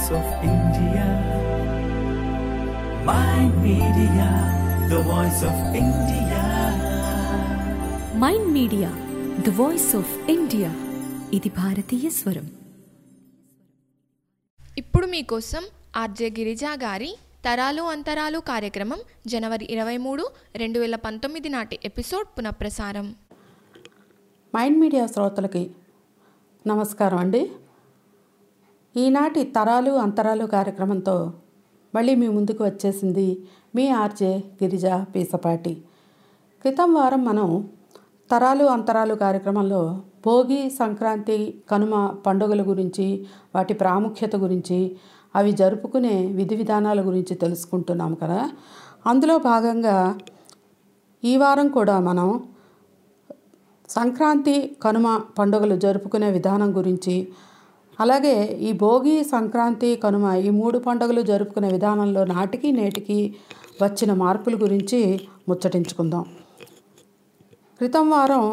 voice of India. My media, the voice of India. Mind Media the voice of India ఇది భారతీయ స్వరం ఇప్పుడు మీకోసం ఆర్జే గిరిజా గారి తరాలు అంతరాలు కార్యక్రమం జనవరి ఇరవై మూడు రెండు వేల పంతొమ్మిది నాటి ఎపిసోడ్ పునఃప్రసారం మైండ్ మీడియా శ్రోతలకి నమస్కారం అండి ఈనాటి తరాలు అంతరాలు కార్యక్రమంతో మళ్ళీ మీ ముందుకు వచ్చేసింది మీ ఆర్జే గిరిజ పీసపాటి క్రితం వారం మనం తరాలు అంతరాలు కార్యక్రమంలో భోగి సంక్రాంతి కనుమ పండుగల గురించి వాటి ప్రాముఖ్యత గురించి అవి జరుపుకునే విధి విధానాల గురించి తెలుసుకుంటున్నాం కదా అందులో భాగంగా ఈ వారం కూడా మనం సంక్రాంతి కనుమ పండుగలు జరుపుకునే విధానం గురించి అలాగే ఈ భోగి సంక్రాంతి కనుమ ఈ మూడు పండుగలు జరుపుకునే విధానంలో నాటికి నేటికి వచ్చిన మార్పుల గురించి ముచ్చటించుకుందాం క్రితం వారం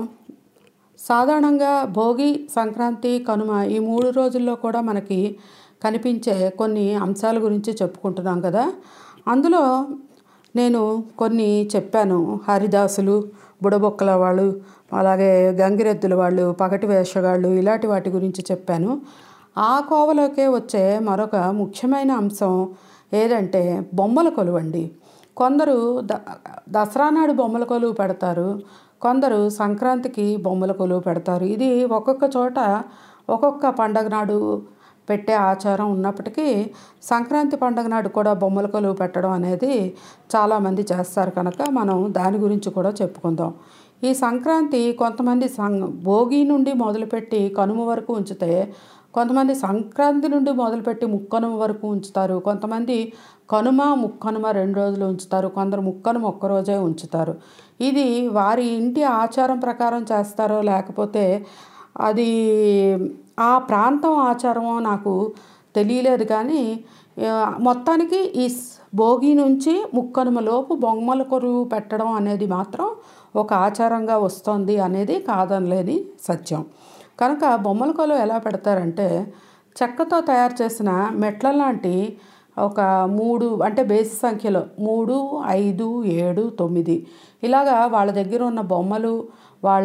సాధారణంగా భోగి సంక్రాంతి కనుమ ఈ మూడు రోజుల్లో కూడా మనకి కనిపించే కొన్ని అంశాల గురించి చెప్పుకుంటున్నాం కదా అందులో నేను కొన్ని చెప్పాను హరిదాసులు బుడబొక్కల వాళ్ళు అలాగే గంగిరెద్దుల వాళ్ళు పగటి వేషగాళ్ళు ఇలాంటి వాటి గురించి చెప్పాను ఆ కోవలోకే వచ్చే మరొక ముఖ్యమైన అంశం ఏదంటే బొమ్మల కొలువండి కొందరు ద దసరా నాడు బొమ్మల కొలువు పెడతారు కొందరు సంక్రాంతికి బొమ్మల కొలువు పెడతారు ఇది ఒక్కొక్క చోట ఒక్కొక్క పండగ నాడు పెట్టే ఆచారం ఉన్నప్పటికీ సంక్రాంతి పండగ నాడు కూడా బొమ్మల కొలువు పెట్టడం అనేది చాలామంది చేస్తారు కనుక మనం దాని గురించి కూడా చెప్పుకుందాం ఈ సంక్రాంతి కొంతమంది సం భోగి నుండి మొదలుపెట్టి కనుమ వరకు ఉంచితే కొంతమంది సంక్రాంతి నుండి మొదలుపెట్టి ముక్కనుమ వరకు ఉంచుతారు కొంతమంది కనుమ ముక్కనుమ రెండు రోజులు ఉంచుతారు కొందరు ముక్కనుమ ఒక్కరోజే ఉంచుతారు ఇది వారి ఇంటి ఆచారం ప్రకారం చేస్తారో లేకపోతే అది ఆ ప్రాంతం ఆచారమో నాకు తెలియలేదు కానీ ఆ, మొత్తానికి ఈ స్- భోగి నుంచి ముక్కనుమలోపు బొమ్మల కొరువు పెట్టడం అనేది మాత్రం ఒక ఆచారంగా వస్తుంది అనేది కాదనలేని సత్యం కనుక బొమ్మల కొలువు ఎలా పెడతారంటే చెక్కతో తయారు చేసిన మెట్ల లాంటి ఒక మూడు అంటే బేసి సంఖ్యలో మూడు ఐదు ఏడు తొమ్మిది ఇలాగా వాళ్ళ దగ్గర ఉన్న బొమ్మలు వాళ్ళ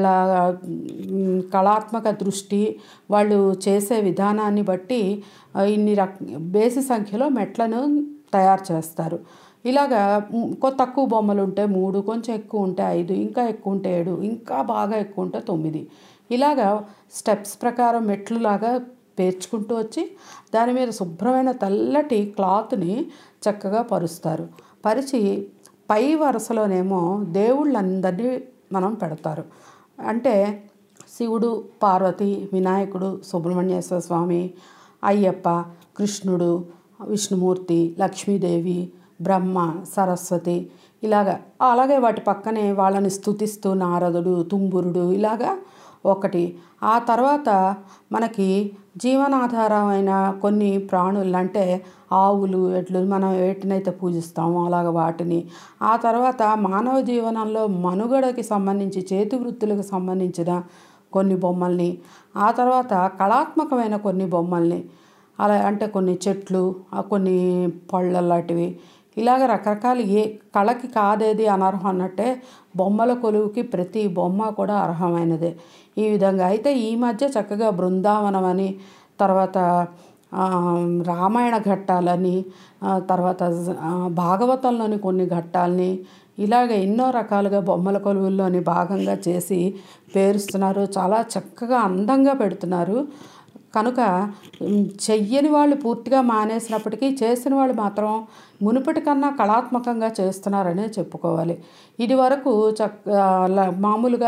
మ్, కళాత్మక దృష్టి వాళ్ళు చేసే విధానాన్ని బట్టి ఆ, ఇన్ని రక బేసి సంఖ్యలో మెట్లను తయారు చేస్తారు ఇలాగా మ్, కొ- తక్కువ బొమ్మలు ఉంటే మూడు కొంచెం ఎక్కువ ఉంటే ఐదు ఇంకా ఎక్కువ ఉంటే ఏడు ఇంకా బాగా ఎక్కువ ఉంటే తొమ్మిది ఇలాగా స్టెప్స్ ప్రకారం మెట్లులాగా పేర్చుకుంటూ వచ్చి దాని మీద శుభ్రమైన తెల్లటి క్లాత్ని చక్కగా పరుస్తారు పరిచి పై వరుసలోనేమో దేవుళ్ళందరినీ మనం పెడతారు అంటే శివుడు పార్వతి వినాయకుడు సుబ్రహ్మణ్యేశ్వర స్వామి అయ్యప్ప కృష్ణుడు విష్ణుమూర్తి లక్ష్మీదేవి బ్రహ్మ సరస్వతి ఇలాగా అలాగే వాటి పక్కనే వాళ్ళని స్తుతిస్తూ నారదుడు తుంబురుడు ఇలాగా ఒకటి ఆ తర్వాత మనకి జీవనాధారమైన కొన్ని ప్రాణులు అంటే ఆవులు ఎడ్లు మనం వేటినైతే పూజిస్తామో అలాగ వాటిని ఆ తర్వాత మానవ జీవనంలో మనుగడకి సంబంధించి చేతి వృత్తులకు సంబంధించిన కొన్ని బొమ్మల్ని ఆ తర్వాత కళాత్మకమైన కొన్ని బొమ్మల్ని అలా అంటే కొన్ని చెట్లు ఆ కొన్ని పళ్ళ లాంటివి ఇలాగ రకరకాల ఏ కళకి కాదేది అనర్హం అన్నట్టే బొమ్మల కొలువుకి ప్రతి బొమ్మ కూడా అర్హమైనదే ఈ విధంగా అయితే ఈ మధ్య చక్కగా బృందావనం అని తర్వాత ఆ, రామాయణ ఘట్టాలని ఆ, తర్వాత ఆ, భాగవతంలోని కొన్ని ఘట్టాలని ఇలాగ ఎన్నో రకాలుగా బొమ్మల కొలువుల్లోని భాగంగా చేసి పేరుస్తున్నారు చాలా చక్కగా అందంగా పెడుతున్నారు కనుక ఉమ్, చెయ్యని వాళ్ళు పూర్తిగా మానేసినప్పటికీ చేసిన వాళ్ళు మాత్రం మునుపటి కన్నా కళాత్మకంగా చేస్తున్నారనే చెప్పుకోవాలి ఇది వరకు చక్ ఆ, ల- మామూలుగా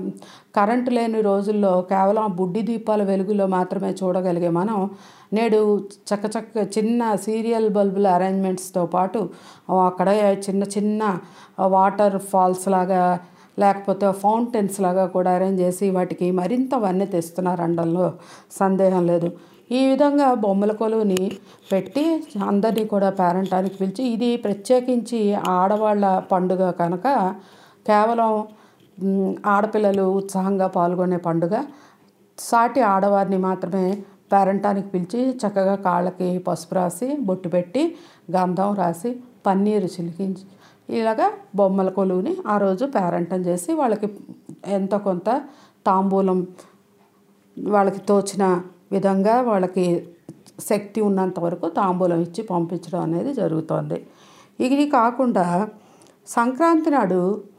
కరెంటు లేని రోజుల్లో కేవలం బుడ్డి దీపాల వెలుగులో మాత్రమే చూడగలిగే మనం నేడు చక్కచక్క చిన్న సీరియల్ బల్బుల అరేంజ్మెంట్స్తో పాటు ఆ, అక్కడ చిన్న చిన్న వాటర్ ఫాల్స్ లాగా లేకపోతే ఫౌంటైన్స్ లాగా కూడా అరేంజ్ చేసి వాటికి మరింత వన్నె తెస్తున్నారు అనడంలో సందేహం లేదు ఈ విధంగా బొమ్మల కొలువుని పెట్టి అందరినీ కూడా పేరంటానికి పిలిచి ఇది ప్రత్యేకించి ఆడవాళ్ళ పండుగ కనుక కేవలం మ్, ఆడపిల్లలు ఉత్సాహంగా పాల్గొనే పండుగ సాటి ఆడవారిని మాత్రమే పేరంటానికి పిలిచి చక్కగా కాళ్ళకి పసుపు రాసి బొట్టు పెట్టి గంధం రాసి పన్నీరు చిలికించి ఇలాగా బొమ్మల కొలువుని ఆ రోజు పేరంటం చేసి వాళ్ళకి ఎంతో కొంత తాంబూలం వాళ్ళకి తోచిన విధంగా వాళ్ళకి శక్తి ఉన్నంత వరకు తాంబూలం ఇచ్చి పంపించడం అనేది జరుగుతోంది ఇది కాకుండా సంక్రాంతి నాడు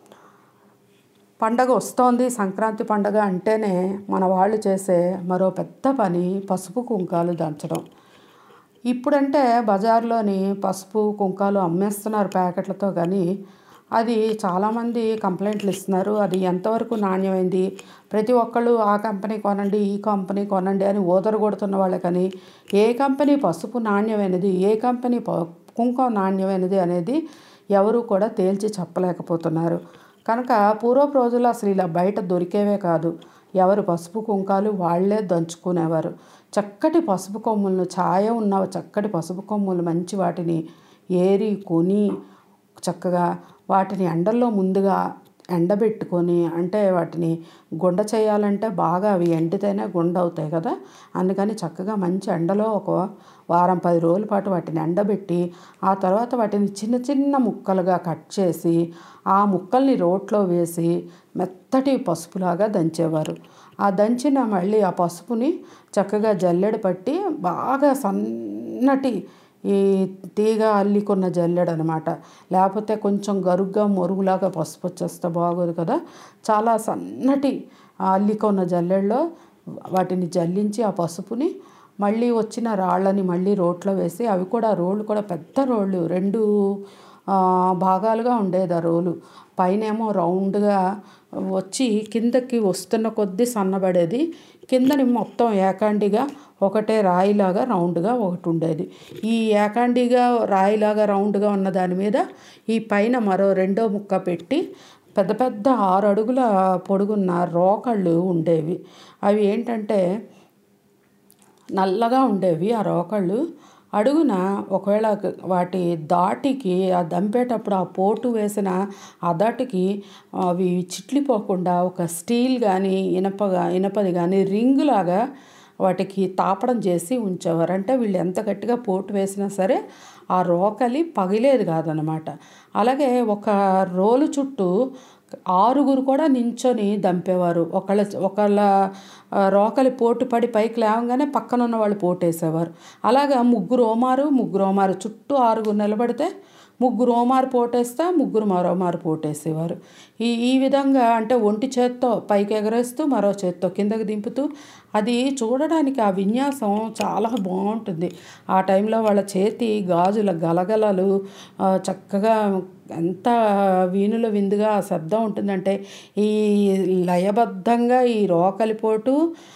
పండగ వస్తోంది సంక్రాంతి పండగ అంటేనే మన వాళ్ళు చేసే మరో పెద్ద పని పసుపు కుంకాలు దంచడం ఇప్పుడంటే బజార్లోని పసుపు కుంకాలు అమ్మేస్తున్నారు ప్యాకెట్లతో కానీ అది చాలామంది కంప్లైంట్లు ఇస్తున్నారు అది ఎంతవరకు నాణ్యమైంది ప్రతి ఒక్కళ్ళు ఆ కంపెనీ కొనండి ఈ కంపెనీ కొనండి అని ఓదర కొడుతున్న వాళ్ళే కానీ ఏ కంపెనీ పసుపు నాణ్యమైనది ఏ కంపెనీ ప కుంకుమ నాణ్యమైనది అనేది ఎవరు కూడా తేల్చి చెప్పలేకపోతున్నారు కనుక పూర్వపు రోజుల్లో అసలు ఇలా బయట దొరికేవే కాదు ఎవరు పసుపు కుంకాలు వాళ్ళే దంచుకునేవారు చక్కటి పసుపు కొమ్ములను ఛాయ ఉన్న చక్కటి పసుపు కొమ్ములు మంచి వాటిని ఏరి కొని చక్కగా వాటిని ఎండల్లో ముందుగా ఎండబెట్టుకొని అంటే వాటిని గుండ చేయాలంటే బాగా అవి ఎండితేనే గుండ అవుతాయి కదా అందుకని చక్కగా మంచి ఎండలో ఒక వారం పది రోజుల పాటు వాటిని ఎండబెట్టి ఆ తర్వాత వాటిని చిన్న చిన్న ముక్కలుగా కట్ చేసి ఆ ముక్కల్ని రోట్లో వేసి మెత్తటి పసుపులాగా దంచేవారు ఆ దంచిన మళ్ళీ ఆ పసుపుని చక్కగా జల్లెడ పట్టి బాగా సన్నటి ఈ తీగ అల్లికున్న జల్లెడ అనమాట లేకపోతే కొంచెం గరుగ్గా మొరుగులాగా పసుపు వచ్చేస్తే బాగోదు కదా చాలా సన్నటి ఆ అల్లికున్న జల్లెడలో వాటిని జల్లించి ఆ పసుపుని మళ్ళీ వచ్చిన రాళ్ళని మళ్ళీ రోట్లో వేసి అవి కూడా రోళ్ళు కూడా పెద్ద రోళ్ళు రెండు ఆ, భాగాలుగా ఉండేది ఆ రోలు పైనేమో రౌండ్గా వచ్చి కిందకి వస్తున్న కొద్దీ సన్నబడేది కిందని మొత్తం ఏకాండిగా ఒకటే రాయిలాగా రౌండ్గా ఒకటి ఉండేది ఈ ఏకాండిగా రాయిలాగా రౌండ్గా ఉన్న దాని మీద ఈ పైన మరో రెండో ముక్క పెట్టి పెద్ద పెద్ద ఆరు అడుగుల పొడుగున్న రోకళ్ళు ఉండేవి అవి ఏంటంటే నల్లగా ఉండేవి ఆ రోకళ్ళు అడుగున ఒకవేళ వాటి దాటికి ఆ దంపేటప్పుడు ఆ పోటు వేసిన ఆ దాటికి అవి చిట్లిపోకుండా ఒక స్టీల్ కానీ ఇనపగా ఇనపది కానీ రింగ్ లాగా వాటికి తాపడం చేసి ఉంచేవారు అంటే వీళ్ళు ఎంత గట్టిగా పోటు వేసినా సరే ఆ రోకలి పగిలేది కాదనమాట అలాగే ఒక రోలు చుట్టూ ఆరుగురు కూడా నించొని దంపేవారు ఒకళ్ళ ఒకళ్ళ ఆ, రోకలి పోటు పడి పైకి లేవగానే పక్కన ఉన్న వాళ్ళు పోటేసేవారు అలాగా ముగ్గురు ఓమారు ముగ్గురు ఓమారు చుట్టూ ఆరుగురు నిలబడితే ముగ్గురు ఓమారు పోటేస్తే ముగ్గురు మరో మారు పోటేసేవారు ఈ ఈ విధంగా అంటే ఒంటి చేత్తో పైకి ఎగరేస్తూ మరో చేత్తో కిందకి దింపుతూ అది చూడడానికి ఆ విన్యాసం చాలా బాగుంటుంది ఆ టైంలో వాళ్ళ చేతి గాజుల గలగలలు ఆ, చక్కగా ఎంత వీణుల విందుగా ఆ శబ్దం ఉంటుందంటే ఈ లయబద్ధంగా ఈ రోకలిపోటు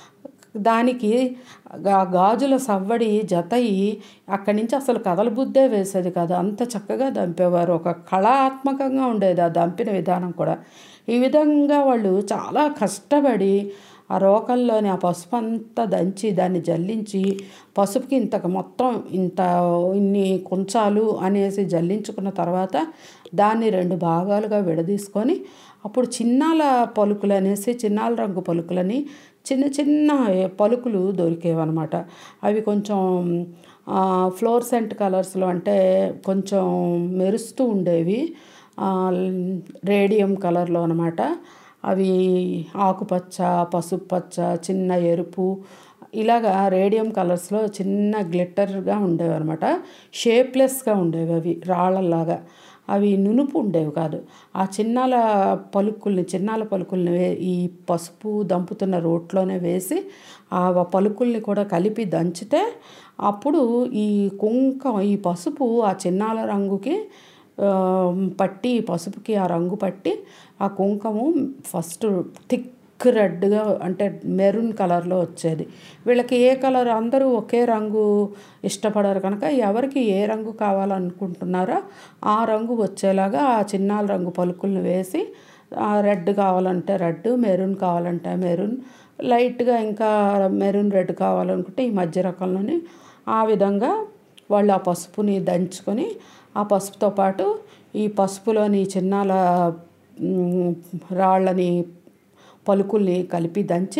దానికి గా- గాజుల సవ్వడి జతయి అక్కడి నుంచి అసలు కదల బుద్దే వేసేది కాదు అంత చక్కగా దంపేవారు ఒక కళాత్మకంగా ఉండేది ఆ దంపిన విధానం కూడా ఈ విధంగా వాళ్ళు చాలా కష్టపడి ఆ రోకల్లోని ఆ పసుపు అంతా దంచి దాన్ని జల్లించి పసుపుకి ఇంత మొత్తం ఇంత ఇన్ని కుంచాలు అనేసి జల్లించుకున్న తర్వాత దాన్ని రెండు భాగాలుగా విడదీసుకొని అప్పుడు చిన్నాల పలుకులు అనేసి చిన్నాల రంగు పలుకులని చిన్న చిన్న పలుకులు దొరికేవన్నమాట అవి కొంచెం ఆ, ఫ్లోర్సెంట్ కలర్స్లో అంటే కొంచెం మెరుస్తూ ఉండేవి ఆ, రేడియం కలర్లో అనమాట అవి ఆకుపచ్చ పసుపు పచ్చ చిన్న ఎరుపు ఇలాగా రేడియం కలర్స్లో చిన్న గ్లిట్టర్గా ఉండేవి అనమాట షేప్లెస్గా ఉండేవి అవి రాళ్ళలాగా అవి నునుపు ఉండేవి కాదు ఆ చిన్నాల పలుకుల్ని చిన్నాల పలుకుల్ని వే ఈ పసుపు దంపుతున్న రోట్లోనే వేసి ఆ పలుకుల్ని కూడా కలిపి దంచితే అప్పుడు ఈ కుంకం ఈ పసుపు ఆ చిన్నాల రంగుకి ఆ, పట్టి పసుపుకి ఆ రంగు పట్టి ఆ కుంకుమ ఫస్ట్ థిక్ రెడ్గా అంటే మెరూన్ కలర్లో వచ్చేది వీళ్ళకి ఏ కలర్ అందరూ ఒకే రంగు ఇష్టపడరు కనుక ఎవరికి ఏ రంగు కావాలనుకుంటున్నారో ఆ రంగు వచ్చేలాగా ఆ చిన్నాల రంగు పలుకులను వేసి ఆ రెడ్ కావాలంటే రెడ్ మెరూన్ కావాలంటే మెరూన్ లైట్గా ఇంకా మెరూన్ రెడ్ కావాలనుకుంటే ఈ మధ్య రకంలోని ఆ విధంగా వాళ్ళు ఆ పసుపుని దంచుకొని ఆ పసుపుతో పాటు ఈ పసుపులోని చిన్నాల మ్, రాళ్ళని పలుకుల్ని కలిపి దంచి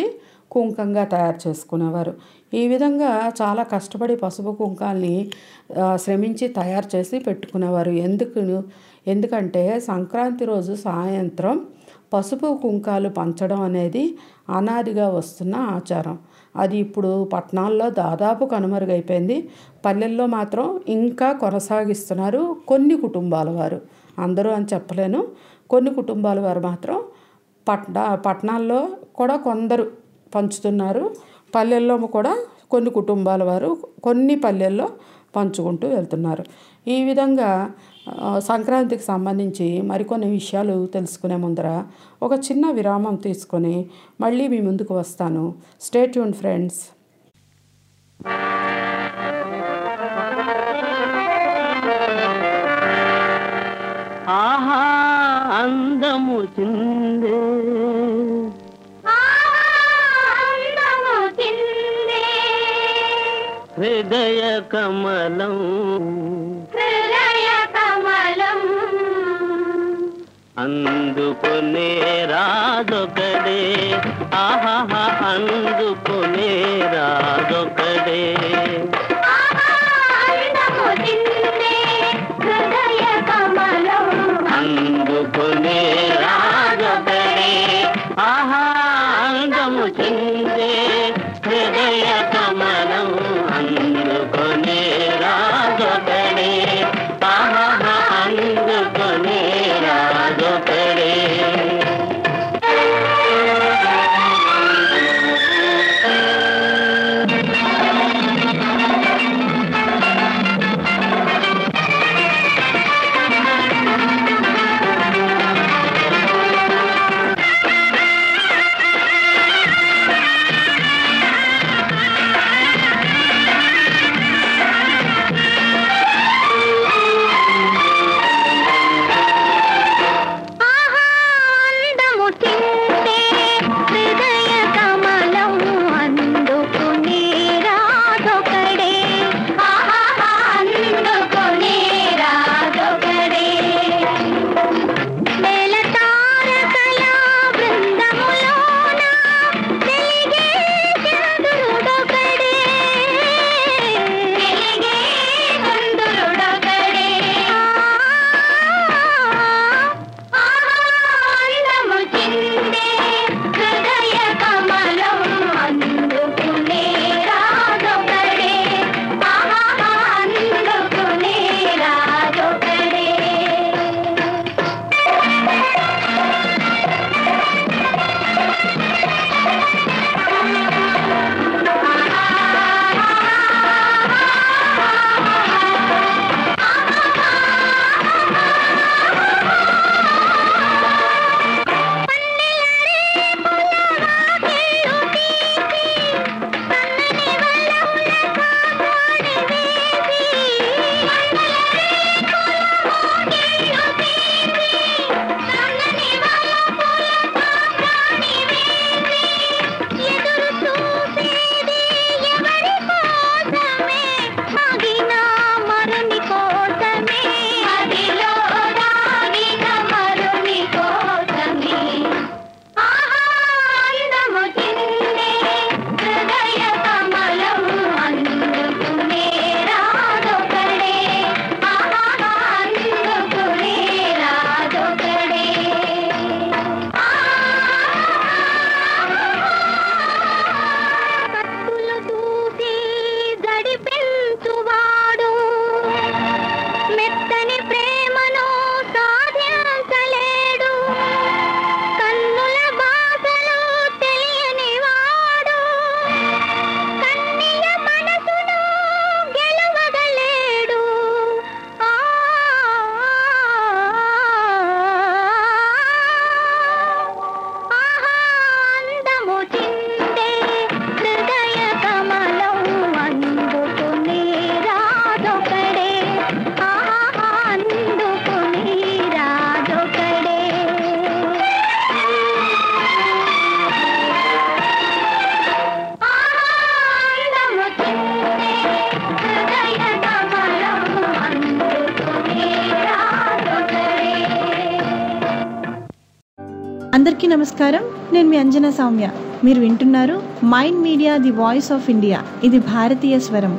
కుంకంగా తయారు చేసుకునేవారు ఈ విధంగా చాలా కష్టపడి పసుపు కుంకాల్ని ఆ, శ్రమించి తయారు చేసి పెట్టుకునేవారు ఎందుకు ఎందుకంటే సంక్రాంతి రోజు సాయంత్రం పసుపు కుంకాలు పంచడం అనేది అనాదిగా వస్తున్న ఆచారం అది ఇప్పుడు పట్టణాల్లో దాదాపు కనుమరుగైపోయింది పల్లెల్లో మాత్రం ఇంకా కొనసాగిస్తున్నారు కొన్ని కుటుంబాల వారు అందరూ అని చెప్పలేను కొన్ని కుటుంబాల వారు మాత్రం పట్న పట్టణాల్లో కూడా కొందరు పంచుతున్నారు పల్లెల్లో కూడా కొన్ని కుటుంబాల వారు కొన్ని పల్లెల్లో పంచుకుంటూ వెళ్తున్నారు ఈ విధంగా ఆ, సంక్రాంతికి సంబంధించి మరికొన్ని విషయాలు తెలుసుకునే ముందర ఒక చిన్న విరామం తీసుకొని మళ్ళీ మీ ముందుకు వస్తాను స్టేట్ యూన్ ఫ్రెండ్స్ ఆహా అందము చిందే హృదయ కమలం అందుకునే రాజొకడే ఆహా అందుకునే రాజొకడే అందుకునే రాజొకడే ఆహా అందము చిందే హృదయ కమలం అందుకునే రాజొకడే ఆహా అందుకునే రాజొకడే అందరికీ నమస్కారం నేను మీ అంజనా సౌమ్య మీరు వింటున్నారు Mind Media the voice of India ఇది భారతీయ స్వరం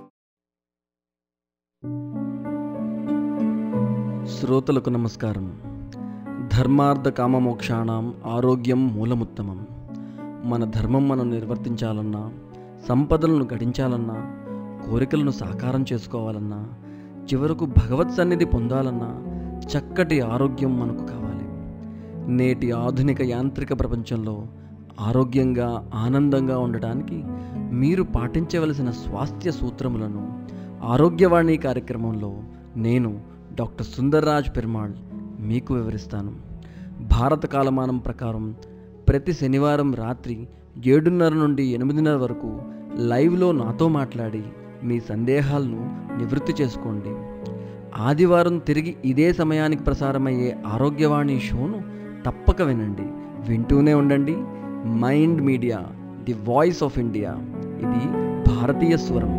శ్రోతలకు నమస్కారం ధర్మార్థ కామమోక్షాణం ఆరోగ్యం మూలముత్తమం మన ధర్మం మనం నిర్వర్తించాలన్నా సంపదలను గడించాలన్నా కోరికలను సాకారం చేసుకోవాలన్నా చివరకు భగవత్ సన్నిధి పొందాలన్నా చక్కటి ఆరోగ్యం మనకు కావాలి నేటి ఆధునిక యాంత్రిక ప్రపంచంలో ఆరోగ్యంగా ఆనందంగా ఉండటానికి మీరు పాటించవలసిన స్వాస్థ్య సూత్రములను ఆరోగ్యవాణి కార్యక్రమంలో నేను డాక్టర్ సుందర్రాజ్ పెరుమాళ్ మీకు వివరిస్తాను భారత కాలమానం ప్రకారం ప్రతి శనివారం రాత్రి ఏడున్నర నుండి ఎనిమిదిన్నర వరకు లైవ్లో నాతో మాట్లాడి మీ సందేహాలను నివృత్తి చేసుకోండి ఆదివారం తిరిగి ఇదే సమయానికి ప్రసారమయ్యే ఆరోగ్యవాణి షోను తప్పక వినండి వింటూనే ఉండండి Mind Media the voice of India ఇది భారతీయ స్వరం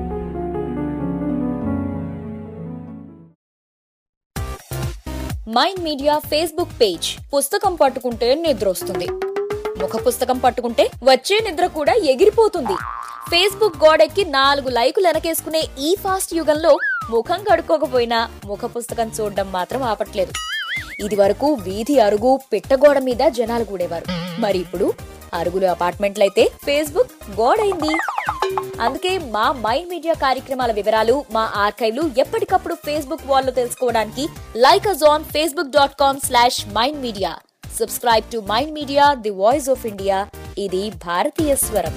మైండ్ మీడియా ఫేస్బుక్ పేజ్ పుస్తకం పట్టుకుంటే నిద్ర వస్తుంది ముఖ పుస్తకం పట్టుకుంటే వచ్చే నిద్ర కూడా ఎగిరిపోతుంది ఫేస్బుక్ గోడెక్కి నాలుగు లైకులు వెనకేసుకునే ఈ ఫాస్ట్ యుగంలో ముఖం కడుక్కోకపోయినా ముఖ పుస్తకం చూడడం మాత్రం ఆపట్లేదు ఇది వరకు వీధి అరుగు పిట్టగోడ మీద జనాలు కూడేవారు మరి ఇప్పుడు అరుగులు అపార్ట్మెంట్లయితే ఫేస్బుక్ గోడైంది అందుకే మా మైండ్ మీడియా కార్యక్రమాల వివరాలు మా ఆర్కైవ్లు ఎప్పటికప్పుడు ఫేస్బుక్ వాల్లో తెలుసుకోవడానికి like us on Facebook dot com slash Mind Media subscribe to Mind Media the voice of India ఇది భారతీయ స్వరం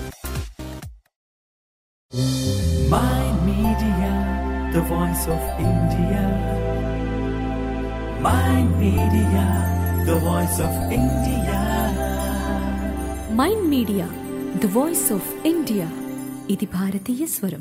Mind Media, the voice of India. Mind Media, the voice of India. Mind Media the voice of India ఇది భారతీయ స్వరం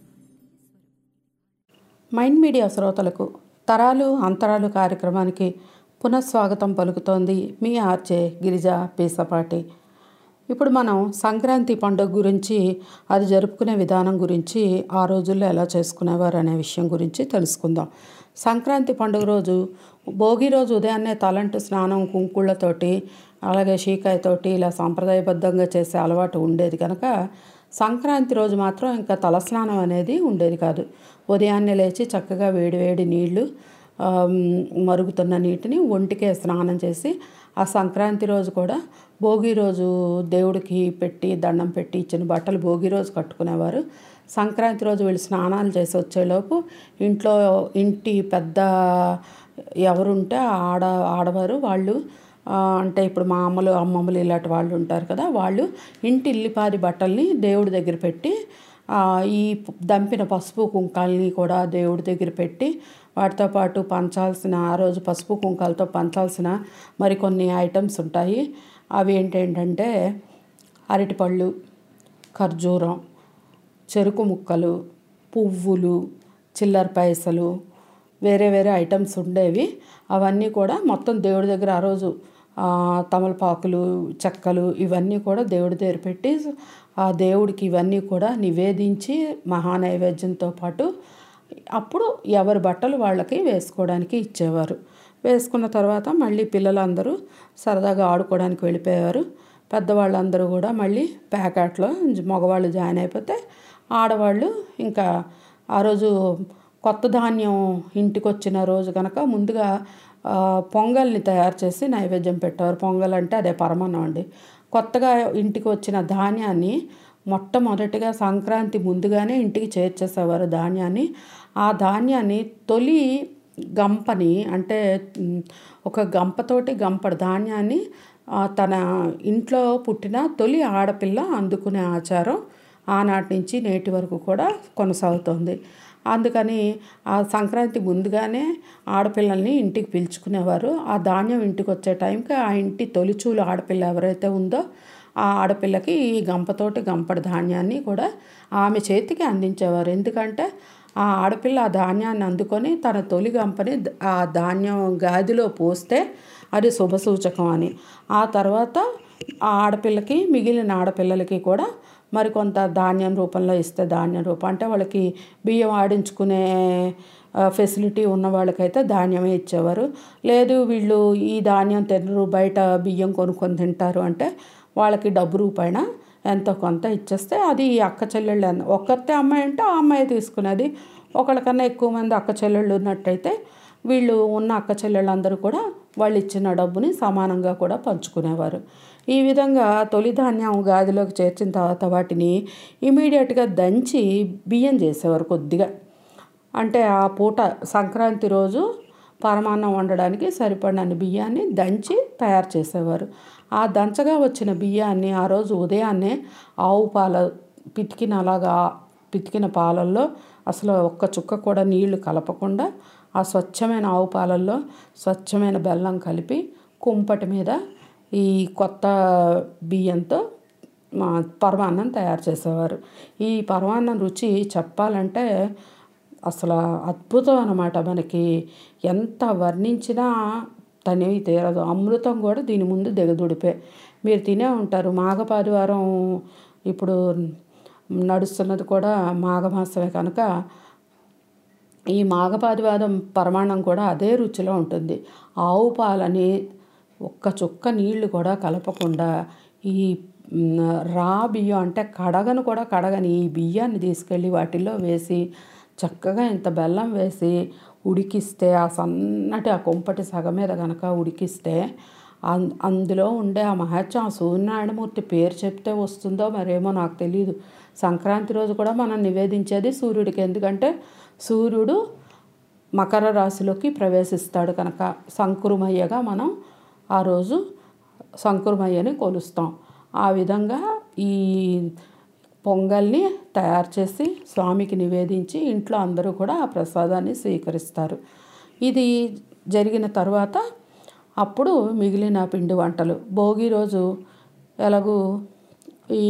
mind media శ్రోతలకు తరాలు అంతరాలు కార్యక్రమానికి పునఃస్వాగతం పలుకుతోంది మీ ఆర్జే గిరిజ పీసపాటి ఇప్పుడు మనం సంక్రాంతి పండుగ గురించి అది జరుపుకునే విధానం గురించి ఆ రోజుల్లో ఎలా చేసుకునేవారు అనే విషయం గురించి తెలుసుకుందాం సంక్రాంతి పండుగ రోజు భోగి రోజు ఉదయాన్నే తలంటు స్నానం కుంకుళ్ళతోటి అలాగే షీకాయతోటి ఇలా సాంప్రదాయబద్ధంగా చేసే అలవాటు ఉండేది కనుక సంక్రాంతి రోజు మాత్రం ఇంకా తలస్నానం అనేది ఉండేది కాదు ఉదయాన్నే లేచి చక్కగా వేడి వేడి నీళ్లు ఆమ్, మరుగుతున్న నీటిని ఒంటికే స్నానం చేసి ఆ సంక్రాంతి రోజు కూడా భోగి రోజు దేవుడికి పెట్టి దండం పెట్టి ఇచ్చిన బట్టలు భోగి రోజు కట్టుకునేవారు సంక్రాంతి రోజు వీళ్ళు స్నానాలు చేసి వచ్చేలోపు ఇంట్లో ఇంటి పెద్ద ఎవరుంటే ఆడ ఆడవారు వాళ్ళు ఆ, అంటే ఇప్పుడు మా అమ్మలు అమ్మమ్మలు ఇలాంటి వాళ్ళు ఉంటారు కదా వాళ్ళు ఇంటి ఇల్లిపాది బట్టల్ని దేవుడి దగ్గర పెట్టి ఆ, ఈ పు- దంపిన పసుపు కుంకాలని కూడా దేవుడి దగ్గర పెట్టి వాటితో పాటు పంచాల్సిన ఆ రోజు పసుపు కుంకాలతో పంచాల్సిన మరికొన్ని ఐటమ్స్ ఉంటాయి అవి ఏంటంటే అరటిపళ్ళు ఖర్జూరం చెరుకు ముక్కలు పువ్వులు చిల్లర పైసలు వేరే వేరే ఐటమ్స్ ఉండేవి అవన్నీ కూడా మొత్తం దేవుడి దగ్గర ఆ రోజు ఆ, తమలపాకులు చెక్కలు ఇవన్నీ కూడా దేవుడి దగ్గర పెట్టి ఆ దేవుడికి ఇవన్నీ కూడా నివేదించి మహానైవేద్యంతో పాటు అప్పుడు ఎవరి బట్టలు వాళ్ళకి వేసుకోవడానికి ఇచ్చేవారు వేసుకున్న తర్వాత మళ్ళీ పిల్లలందరూ సరదాగా ఆడుకోవడానికి వెళ్ళిపోయేవారు పెద్దవాళ్ళందరూ కూడా మళ్ళీ ప్యాకెట్లో మగవాళ్ళు జాయిన్ అయిపోతే ఆడవాళ్ళు ఇంకా ఆ రోజు కొత్త ధాన్యం ఇంటికి వచ్చిన రోజు కనుక ముందుగా ఆ, పొంగల్ని తయారు చేసి నైవేద్యం పెట్టేవారు పొంగల్ అంటే అదే పరమాన్నం అండి కొత్తగా ఇంటికి వచ్చిన ధాన్యాన్ని మొట్టమొదటిగా సంక్రాంతి ముందుగానే ఇంటికి చేర్చేసేవారు ధాన్యాన్ని ఆ ధాన్యాన్ని తొలి గంపని అంటే ఉమ్, ఒక గంపతోటి గంపడి ధాన్యాన్ని ఆ, తన ఇంట్లో పుట్టిన తొలి ఆడపిల్ల అందుకునే ఆచారం ఆనాటి నుంచి నేటి వరకు కూడా కొనసాగుతోంది అందుకని ఆ సంక్రాంతి ముందుగానే ఆడపిల్లల్ని ఇంటికి పిలుచుకునేవారు ఆ ధాన్యం ఇంటికి వచ్చే టైంకి ఆ ఇంటి తొలిచూలు ఆడపిల్ల ఎవరైతే ఉందో ఆ ఆడపిల్లకి ఈ గంపతోటి గంపడి ధాన్యాన్ని కూడా ఆమె చేతికి అందించేవారు ఎందుకంటే ఆ ఆడపిల్ల ఆ ధాన్యాన్ని అందుకొని తన తొలి గంపని ద- ఆ ధాన్యం గాదిలో పోస్తే అది శుభసూచకం అని ఆ తర్వాత ఆ ఆడపిల్లకి మిగిలిన ఆడపిల్లలకి కూడా మరికొంత ధాన్యం రూపంలో ఇస్తే ధాన్యం రూపం అంటే వాళ్ళకి బియ్యం ఆడించుకునే ఆ, ఫెసిలిటీ ఉన్న వాళ్ళకైతే ధాన్యమే ఇచ్చేవారు లేదు వీళ్ళు ఈ ధాన్యం తినరు బయట బియ్యం కొనుక్కొని తింటారు అంటే వాళ్ళకి డబ్బు రూపాయన ఎంతో కొంత ఇచ్చేస్తే అది ఈ అక్క చెల్లెళ్ళు అన్న ఒక్కతే అమ్మాయి అంటే ఆ అమ్మాయి తీసుకునేది ఒకళ్ళకన్నా ఎక్కువ మంది అక్క చెల్లెళ్ళు ఉన్నట్టయితే వీళ్ళు ఉన్న అక్క చెల్లెళ్ళందరూ కూడా వాళ్ళు ఇచ్చిన డబ్బుని సమానంగా కూడా పంచుకునేవారు ఈ విధంగా తొలి ధాన్యం గాదిలోకి చేర్చిన తర్వాత వాటిని ఇమీడియట్గా దంచి బియ్యం చేసేవారు కొద్దిగా అంటే ఆ పూట సంక్రాంతి రోజు పరమాన్నం వండడానికి సరిపడినన్ని బియ్యాన్ని దంచి తయారు చేసేవారు ఆ దంచగా వచ్చిన బియ్యాన్ని ఆ రోజు ఉదయాన్నే ఆవు పాల పితికిన అలాగా పితికిన పాలల్లో అసలు ఒక్క చుక్క కూడా నీళ్లు కలపకుండా ఆ స్వచ్ఛమైన ఆవు పాలల్లో స్వచ్ఛమైన బెల్లం కలిపి కుంపటి మీద ఈ కొత్త బియ్యంతో మా పరమాన్నం తయారు చేసేవారు ఈ పరమాన్నం రుచి చెప్పాలంటే అసలు అద్భుతం అన్నమాట మనకి ఎంత వర్ణించినా తనివి తీరదు అమృతం కూడా దీని ముందు దిగదుడిపే మీరు తినే ఉంటారు మాఘపాదివారం ఇప్పుడు నడుస్తున్నది కూడా మాఘమాసమే కనుక ఈ మాఘపాదివాదం పరమాణం కూడా అదే రుచిలో ఉంటుంది ఆవు పాలని ఒక్క చుక్క నీళ్లు కూడా కలపకుండా ఈ మ్, రా బియ్యం అంటే కడగను కూడా కడగని ఈ బియ్యాన్ని తీసుకెళ్ళి వాటిల్లో వేసి చక్కగా ఇంత బెల్లం వేసి ఉడికిస్తే ఆ సన్నటి ఆ కుంపటి సగం మీద కనుక ఉడికిస్తే అం- అందులో ఉండే ఆ మహత్యం ఆ సూర్యనారాయణమూర్తి పేరు చెప్తే వస్తుందో మరేమో నాకు తెలియదు సంక్రాంతి రోజు కూడా మనం నివేదించేది సూర్యుడికి ఎందుకంటే సూర్యుడు మకర రాశిలోకి ప్రవేశిస్తాడు కనుక సంకురుమయ్యగా మనం ఆ రోజు సంకురుమయ్యని కొలుస్తాం ఆ విధంగా ఈ పొంగల్ని తయారు చేసి స్వామికి నివేదించి ఇంట్లో అందరూ కూడా ఆ ప్రసాదాన్ని స్వీకరిస్తారు ఇది జరిగిన తర్వాత అప్పుడు మిగిలిన పిండి వంటలు భోగి రోజు ఎలాగూ ఈ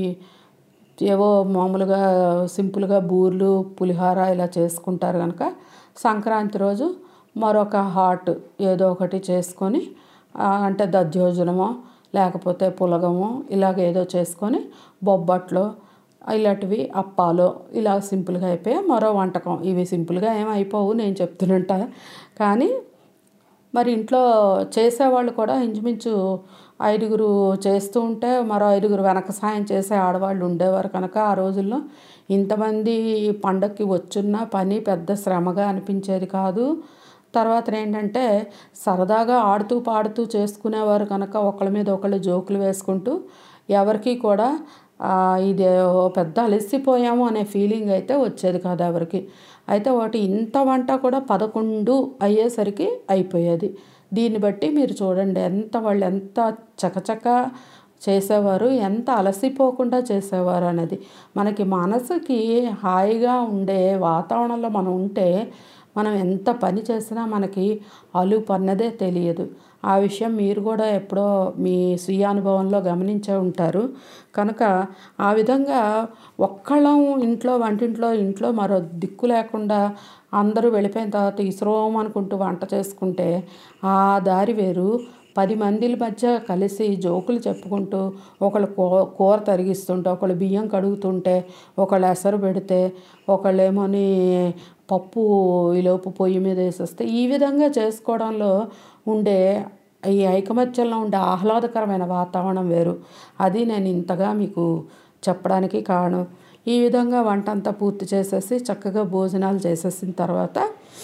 ఏవో మామూలుగా సింపుల్గా బూర్లు పులిహార ఇలా చేసుకుంటారు కనుక సంక్రాంతి రోజు మరొక హాట్ ఏదో ఒకటి చేసుకొని ఆ, అంటే దధ్యోజనమో లేకపోతే పులగమో ఇలాగ ఏదో చేసుకొని బొబ్బట్లు ఇలాంటివి అప్పాలు ఇలా సింపుల్గా అయిపోయాయి మరో వంటకం ఇవి సింపుల్గా ఏం అయిపోవు నేను చెప్తున్నట్ట కానీ మరి ఇంట్లో చేసేవాళ్ళు కూడా ఇంచుమించు ఐదుగురు చేస్తూ ఉంటే మరో ఐదుగురు వెనక సాయం చేసే ఆడవాళ్ళు ఉండేవారు కనుక ఆ రోజుల్లో ఇంతమంది పండక్కి వచ్చున్న పని పెద్ద శ్రమగా అనిపించేది కాదు తర్వాత ఏంటంటే సరదాగా ఆడుతూ పాడుతూ చేసుకునేవారు కనుక ఒకళ్ళ మీద ఒకళ్ళు జోకులు వేసుకుంటూ ఎవరికి కూడా ఆ, ఇది ఓ పెద్ద అలసిపోయాము అనే ఫీలింగ్ అయితే వచ్చేది కాదు ఎవరికి అయితే వాటి ఇంత వంట కూడా పదకొండు అయ్యేసరికి అయిపోయేది దీన్ని బట్టి మీరు చూడండి ఎంత వాళ్ళు ఎంత చకచక చేసేవారు ఎంత అలసిపోకుండా చేసేవారు అనేది మనకి మనసుకి హాయిగా ఉండే వాతావరణంలో మనం ఉంటే మనం ఎంత పని చేసినా మనకి అలుపు అన్నదే తెలియదు ఆ విషయం మీరు కూడా ఎప్పుడో మీ స్వీయ అనుభవంలో గమనించే ఉంటారు కనుక ఆ విధంగా ఒక్కళ్ళం ఇంట్లో వంటింట్లో ఇంట్లో మరో దిక్కు లేకుండా అందరూ వెళ్ళిపోయిన తర్వాత ఇస్రోం అనుకుంటూ వంట చేసుకుంటే ఆ దారి వేరు పది మందిల మధ్య కలిసి జోకులు చెప్పుకుంటూ ఒకళ్ళు కూ కూర తరిగిస్తుంటే ఒకళ్ళు బియ్యం కడుగుతుంటే ఒకళ్ళు ఎసరు పెడితే ఒకళ్ళేమోని పప్పు ఈలోపు పొయ్యి మీద వేసేస్తే ఈ విధంగా చేసుకోవడంలో ఉండే ఈ ఐకమత్యంలో ఉండే ఆహ్లాదకరమైన వాతావరణం వేరు అది నేను ఇంతగా మీకు చెప్పడానికి కారణం ఈ విధంగా వంట అంతా పూర్తి చేసేసి చక్కగా భోజనాలు చేసేసిన తర్వాత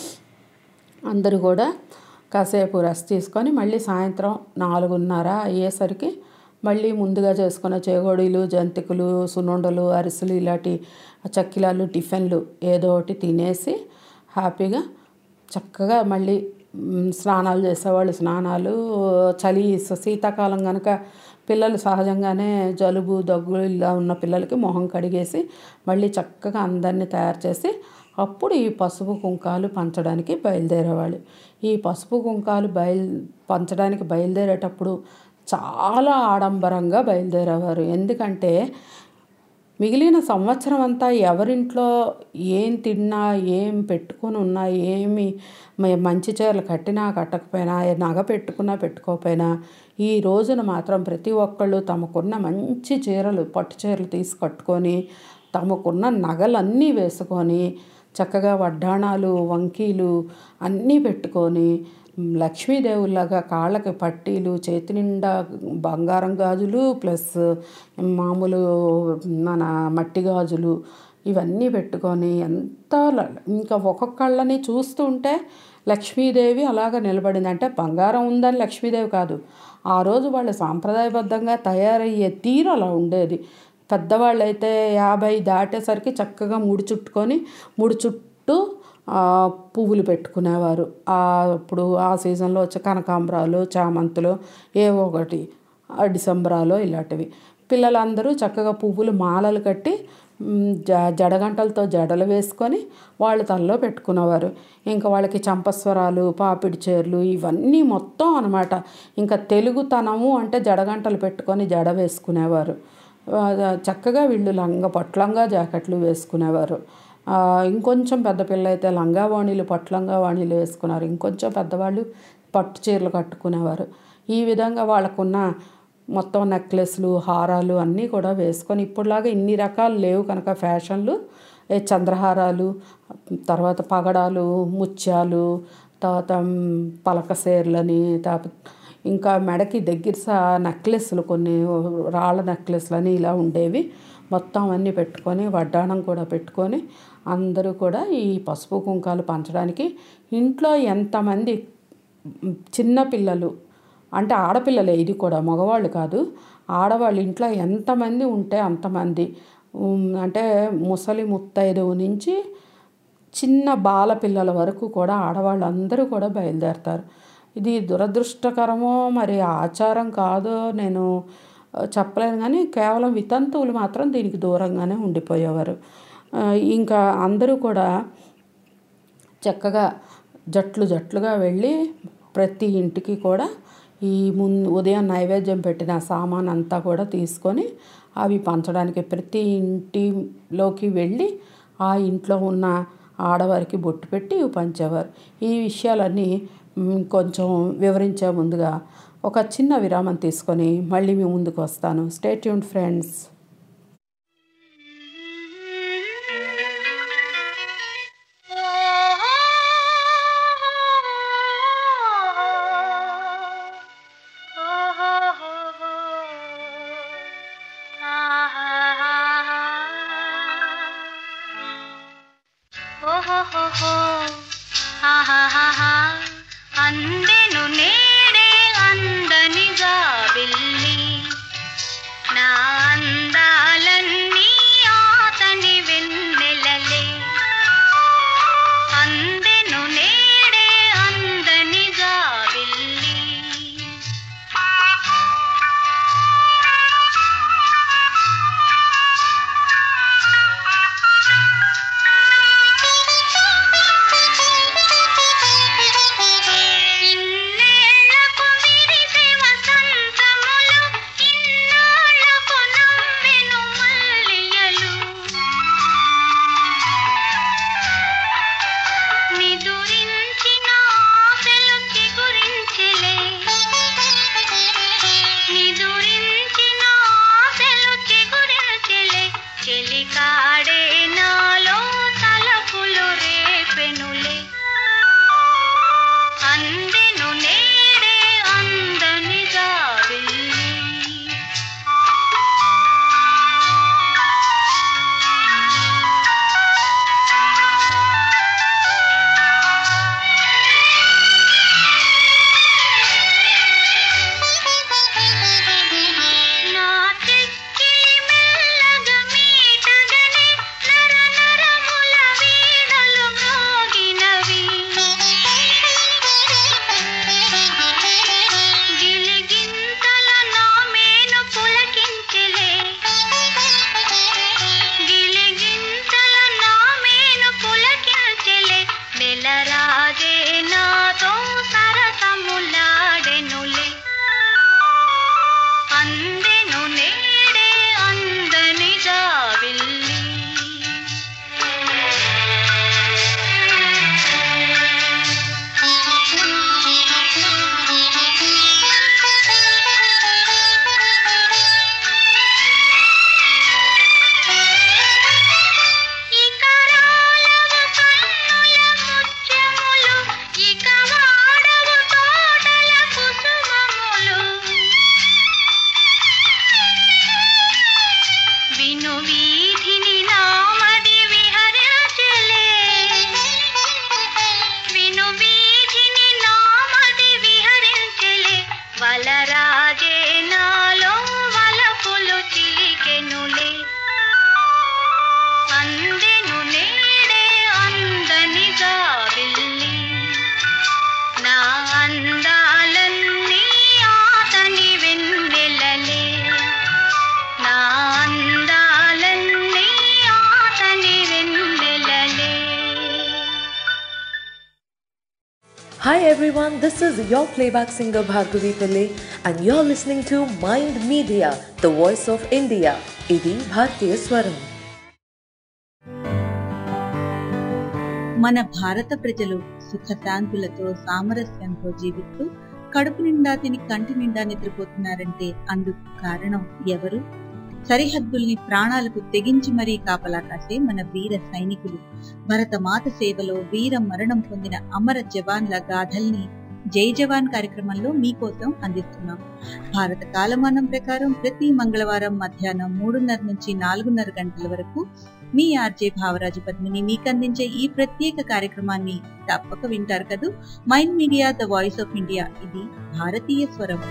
అందరూ కూడా కాసేపు రెస్ట్ తీసుకొని మళ్ళీ సాయంత్రం నాలుగున్నర అయ్యేసరికి మళ్ళీ ముందుగా చేసుకున్న చేగోడీలు జంతికలు సున్నుండలు అరిసెలు ఇలాంటి చక్కిలాలు టిఫిన్లు ఏదో ఒకటి తినేసి హ్యాపీగా చక్కగా మళ్ళీ మ్, స్నానాలు చేసేవాళ్ళు స్నానాలు చలి స- శీతాకాలం కనుక పిల్లలు సహజంగానే జలుబు దగ్గు ఇలా ఉన్న పిల్లలకి మొహం కడిగేసి మళ్ళీ చక్కగా అందరినీ తయారు చేసి అప్పుడు ఈ పసుపు కుంకాలు పంచడానికి బయలుదేరేవాళ్ళు ఈ పసుపు కుంకాలు బయలు పంచడానికి బయలుదేరేటప్పుడు చాలా ఆడంబరంగా బయలుదేరేవారు ఎందుకంటే మిగిలిన సంవత్సరం అంతా ఎవరింట్లో ఏం తిన్నా ఏం పెట్టుకొని ఉన్నా ఏమి మ- మంచి చీరలు కట్టినా కట్టకపోయినా ఏ నగ పెట్టుకున్నా పెట్టుకోకపోయినా ఈ రోజున మాత్రం ప్రతి ఒక్కళ్ళు తమకున్న మంచి చీరలు పట్టు చీరలు తీసి కట్టుకొని తమకున్న నగలన్నీ వేసుకొని చక్కగా వడ్డాణాలు వంకీలు అన్నీ పెట్టుకొని లక్ష్మీదేవుల్లాగా కాళ్ళకి పట్టీలు చేతి నిండా బంగారం గాజులు ప్లస్ మామూలు మన మట్టి గాజులు ఇవన్నీ పెట్టుకొని ఎంత ల- ఇంకా ఒక్కొక్కళ్ళని చూస్తుంటే లక్ష్మీదేవి అలాగ నిలబడింది అంటే బంగారం ఉందని లక్ష్మీదేవి కాదు ఆ రోజు వాళ్ళు సాంప్రదాయబద్ధంగా తయారయ్యే తీరు అలా ఉండేది పెద్దవాళ్ళు అయితే యాభై దాటేసరికి చక్కగా ముడి చుట్టుకొని ముడి చుట్టూ ఆ, పువ్వులు పెట్టుకునేవారు ఆ అప్పుడు ఆ సీజన్లో వచ్చే కనకాంబరాలు చామంతులు ఏవో ఒకటి ఆ డిసెంబరాలో ఇలాంటివి పిల్లలందరూ చక్కగా పువ్వులు మాలలు కట్టి మ్, జ జడగంటలతో జడలు వేసుకొని వాళ్ళు తలలో పెట్టుకునేవారు ఇంకా వాళ్ళకి చంపస్వరాలు పాపిడి చీరలు ఇవన్నీ మొత్తం అనమాట ఇంకా తెలుగుతనము అంటే జడగంటలు పెట్టుకొని జడ వేసుకునేవారు ఆ, చక్కగా వీళ్ళు లంగా పొట్లంగా జాకెట్లు వేసుకునేవారు ఆ, ఇంకొంచెం పెద్ద పిల్ల అయితే లంగా వాణీలు పొట్లంగా వాణీలు వేసుకున్నారు ఇంకొంచెం పెద్దవాళ్ళు పట్టు చీరలు కట్టుకునేవారు ఈ విధంగా వాళ్ళకున్న మొత్తం నెక్లెస్లు హారాలు అన్నీ కూడా వేసుకొని ఇప్పుడులాగా ఇన్ని రకాలు లేవు కనుక ఫ్యాషన్లు ఏ చంద్రహారాలు తర్వాత పగడాలు ముత్యాలు తర్వాత మ్, పలక సేర్లని తర్వాత ఇంకా మెడకి దగ్గర సా నెక్లెస్లు కొన్ని రాళ్ళ నెక్లెస్లు అని ఇలా ఉండేవి మొత్తం అన్నీ పెట్టుకొని వడ్డాణం కూడా పెట్టుకొని అందరూ కూడా ఈ పసుపు కుంకాలు పంచడానికి ఇంట్లో ఎంతమంది చిన్న పిల్లలు అంటే ఆడపిల్లలే ఇది కూడా మగవాళ్ళు కాదు ఆడవాళ్ళు ఇంట్లో ఎంతమంది ఉంటే అంతమంది ఉమ్, అంటే ముసలి ముత్తైదువు నుంచి చిన్న బాల పిల్లల వరకు కూడా ఆడవాళ్ళందరూ కూడా బయలుదేరతారు ఇది దురదృష్టకరమో మరి ఆచారం కాదో నేను ఆ, చెప్పలేను కానీ కేవలం వితంతువులు మాత్రం దీనికి దూరంగానే ఉండిపోయేవారు ఆ, ఇంకా అందరూ కూడా చక్కగా జట్లు జట్లుగా వెళ్ళి ప్రతి ఇంటికి కూడా ఈ ముందు ఉదయం నైవేద్యం పెట్టిన సామాన్ అంతా కూడా తీసుకొని అవి పంచడానికి ప్రతి ఇంటిలోకి వెళ్ళి ఆ ఇంట్లో ఉన్న ఆడవారికి బొట్టు పెట్టి ఇవి పంచేవారు ఈ విషయాలన్నీ మ్, కొంచెం వివరించే ముందుగా ఒక చిన్న విరామం తీసుకొని మళ్ళీ మీ ముందుకు వస్తాను స్టేట్యూన్ ఫ్రెండ్స్ అందెను నేడే అందనిగా వెళ్ళి నా అందాలన్నీ ఆతని వెన్నెలలే అందెను నేడే అందనిగా వెళ్ళి Hi everyone, this is your playback singer Bhargavi Pillai and you're listening to Mind Media, the voice of India. Idi Bhartiya Swaram. మన భారత ప్రజలు సుఖశాంతులతో సామరస్యంతో జీవిస్తూ కడుపు నిండా తిని కంటి నిండా నిద్రపోతున్నారంటే అందుకు కారణం ఎవరు సరిహద్దుల్ని ప్రాణాలకు తెగించి మరీ కాపలా కాసే మన వీర సైనికులు భరతమాత సేవలో వీర మరణం పొందిన అమర జవాన్ల గాథల్ని జై జవాన్ కార్యక్రమంలో మీకోసం అందిస్తున్నాం భారత కాలమానం ప్రకారం ప్రతి మంగళవారం మధ్యాహ్నం మూడున్నర నుంచి నాలుగున్నర గంటల వరకు మీ ఆర్జే భావరాజు పద్మిని మీకు అందించే ఈ ప్రత్యేక కార్యక్రమాన్ని తప్పక వింటారు కదూ Mind Media the voice of India ఇది భారతీయ స్వరం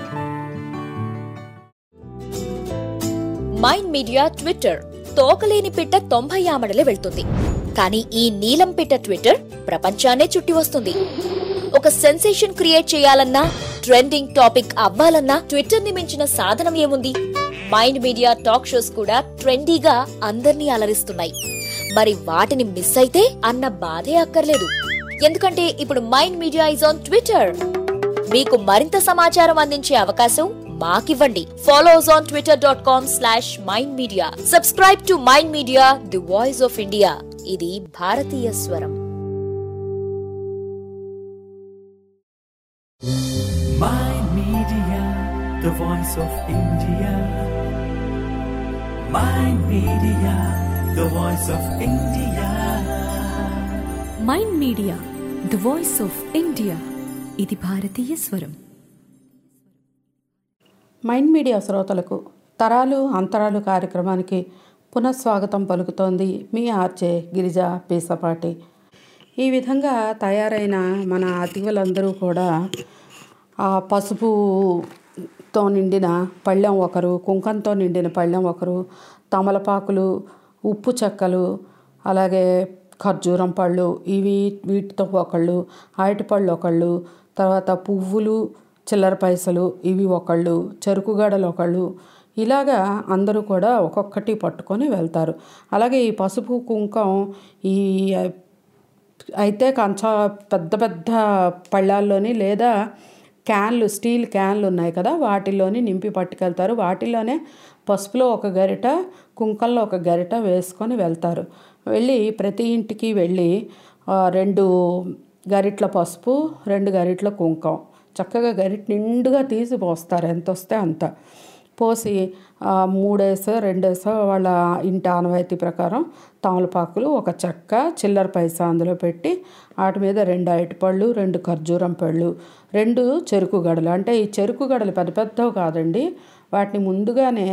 మైండ్ మీడియా ట్విట్టర్ తోకలేని పిట్ట తొంభై ఆమడలే వెళ్తుంది కానీ ఈ నీలం పిట్ట ట్విట్టర్ ప్రపంచాన్నే చుట్టి వస్తుంది ఒక సెన్సేషన్ క్రియేట్ చేయాలన్నా ట్రెండింగ్ టాపిక్ అవ్వాలన్నా ట్విట్టర్ ని మించిన సాధనం ఏముంది మైండ్ మీడియా టాక్ షోస్ కూడా ట్రెండీగా అందర్నీ అలరిస్తున్నాయి మరి వాటిని మిస్ అయితే అన్న బాధే అక్కర్లేదు ఎందుకంటే ఇప్పుడు Mind Media is on Twitter మీకు మరింత సమాచారం అందించే అవకాశం మాకివ్వండి follow us on Twitter dot com slash Mind Media subscribe to Mind Media the voice of India ఇది భారతీయ స్వరం Mind Media, the voice of India. Mind Media, the voice of India. Mind Media the voice of India ఇది భారతీయ స్వరం mind media శ్రోతలకు తరాలు అంతరాలు కార్యక్రమానికి పునఃస్వాగతం పలుకుతోంది మీ ఆర్జే గిరిజ పీసపాటి ఈ విధంగా తయారైన మన అతిథులందరూ కూడా ఆ పసుపుతో నిండిన పళ్ళెం ఒకరు కుంకంతో నిండిన పళ్ళెం ఒకరు తమలపాకులు ఉప్పు చెక్కలు అలాగే ఖర్జూరం పళ్ళు ఇవి వీటితో ఒకళ్ళు అరటిపళ్ళు ఒకళ్ళు తర్వాత పువ్వులు చిల్లర పైసలు ఇవి ఒకళ్ళు చెరుకు గడలు ఒకళ్ళు ఇలాగా అందరూ కూడా ఒక్కొక్కటి పట్టుకొని వెళ్తారు అలాగే ఈ పసుపు కుంకం ఈ అయితే కంచ పెద్ద పెద్ద పళ్ళాల్లోని లేదా క్యాన్లు స్టీల్ క్యాన్లు ఉన్నాయి కదా వాటిలోని నింపి పట్టుకెళ్తారు వాటిలోనే పసుపులో ఒక గరిట కుంకంలో ఒక గరిట వేసుకొని వెళ్తారు వెళ్ళి ప్రతి ఇంటికి వెళ్ళి ఆ, రెండు గరిట్ల పసుపు రెండు గరిట్ల కుంకం చక్కగా గరిట నిండుగా తీసి పోస్తారు ఎంత వస్తే అంత పోసి ఆ, మూడేసో రెండేసో వాళ్ళ ఇంటి ఆనవాయితీ ప్రకారం తమలపాకులు ఒక చెక్క చిల్లర పైసా అందులో పెట్టి వాటి మీద రెండు అరటిపళ్ళు రెండు ఖర్జూరం పళ్ళు రెండు చెరుకు గడలు అంటే ఈ చెరుకు గడలు పెద్ద పెద్దవి కాదండి వాటిని ముందుగానే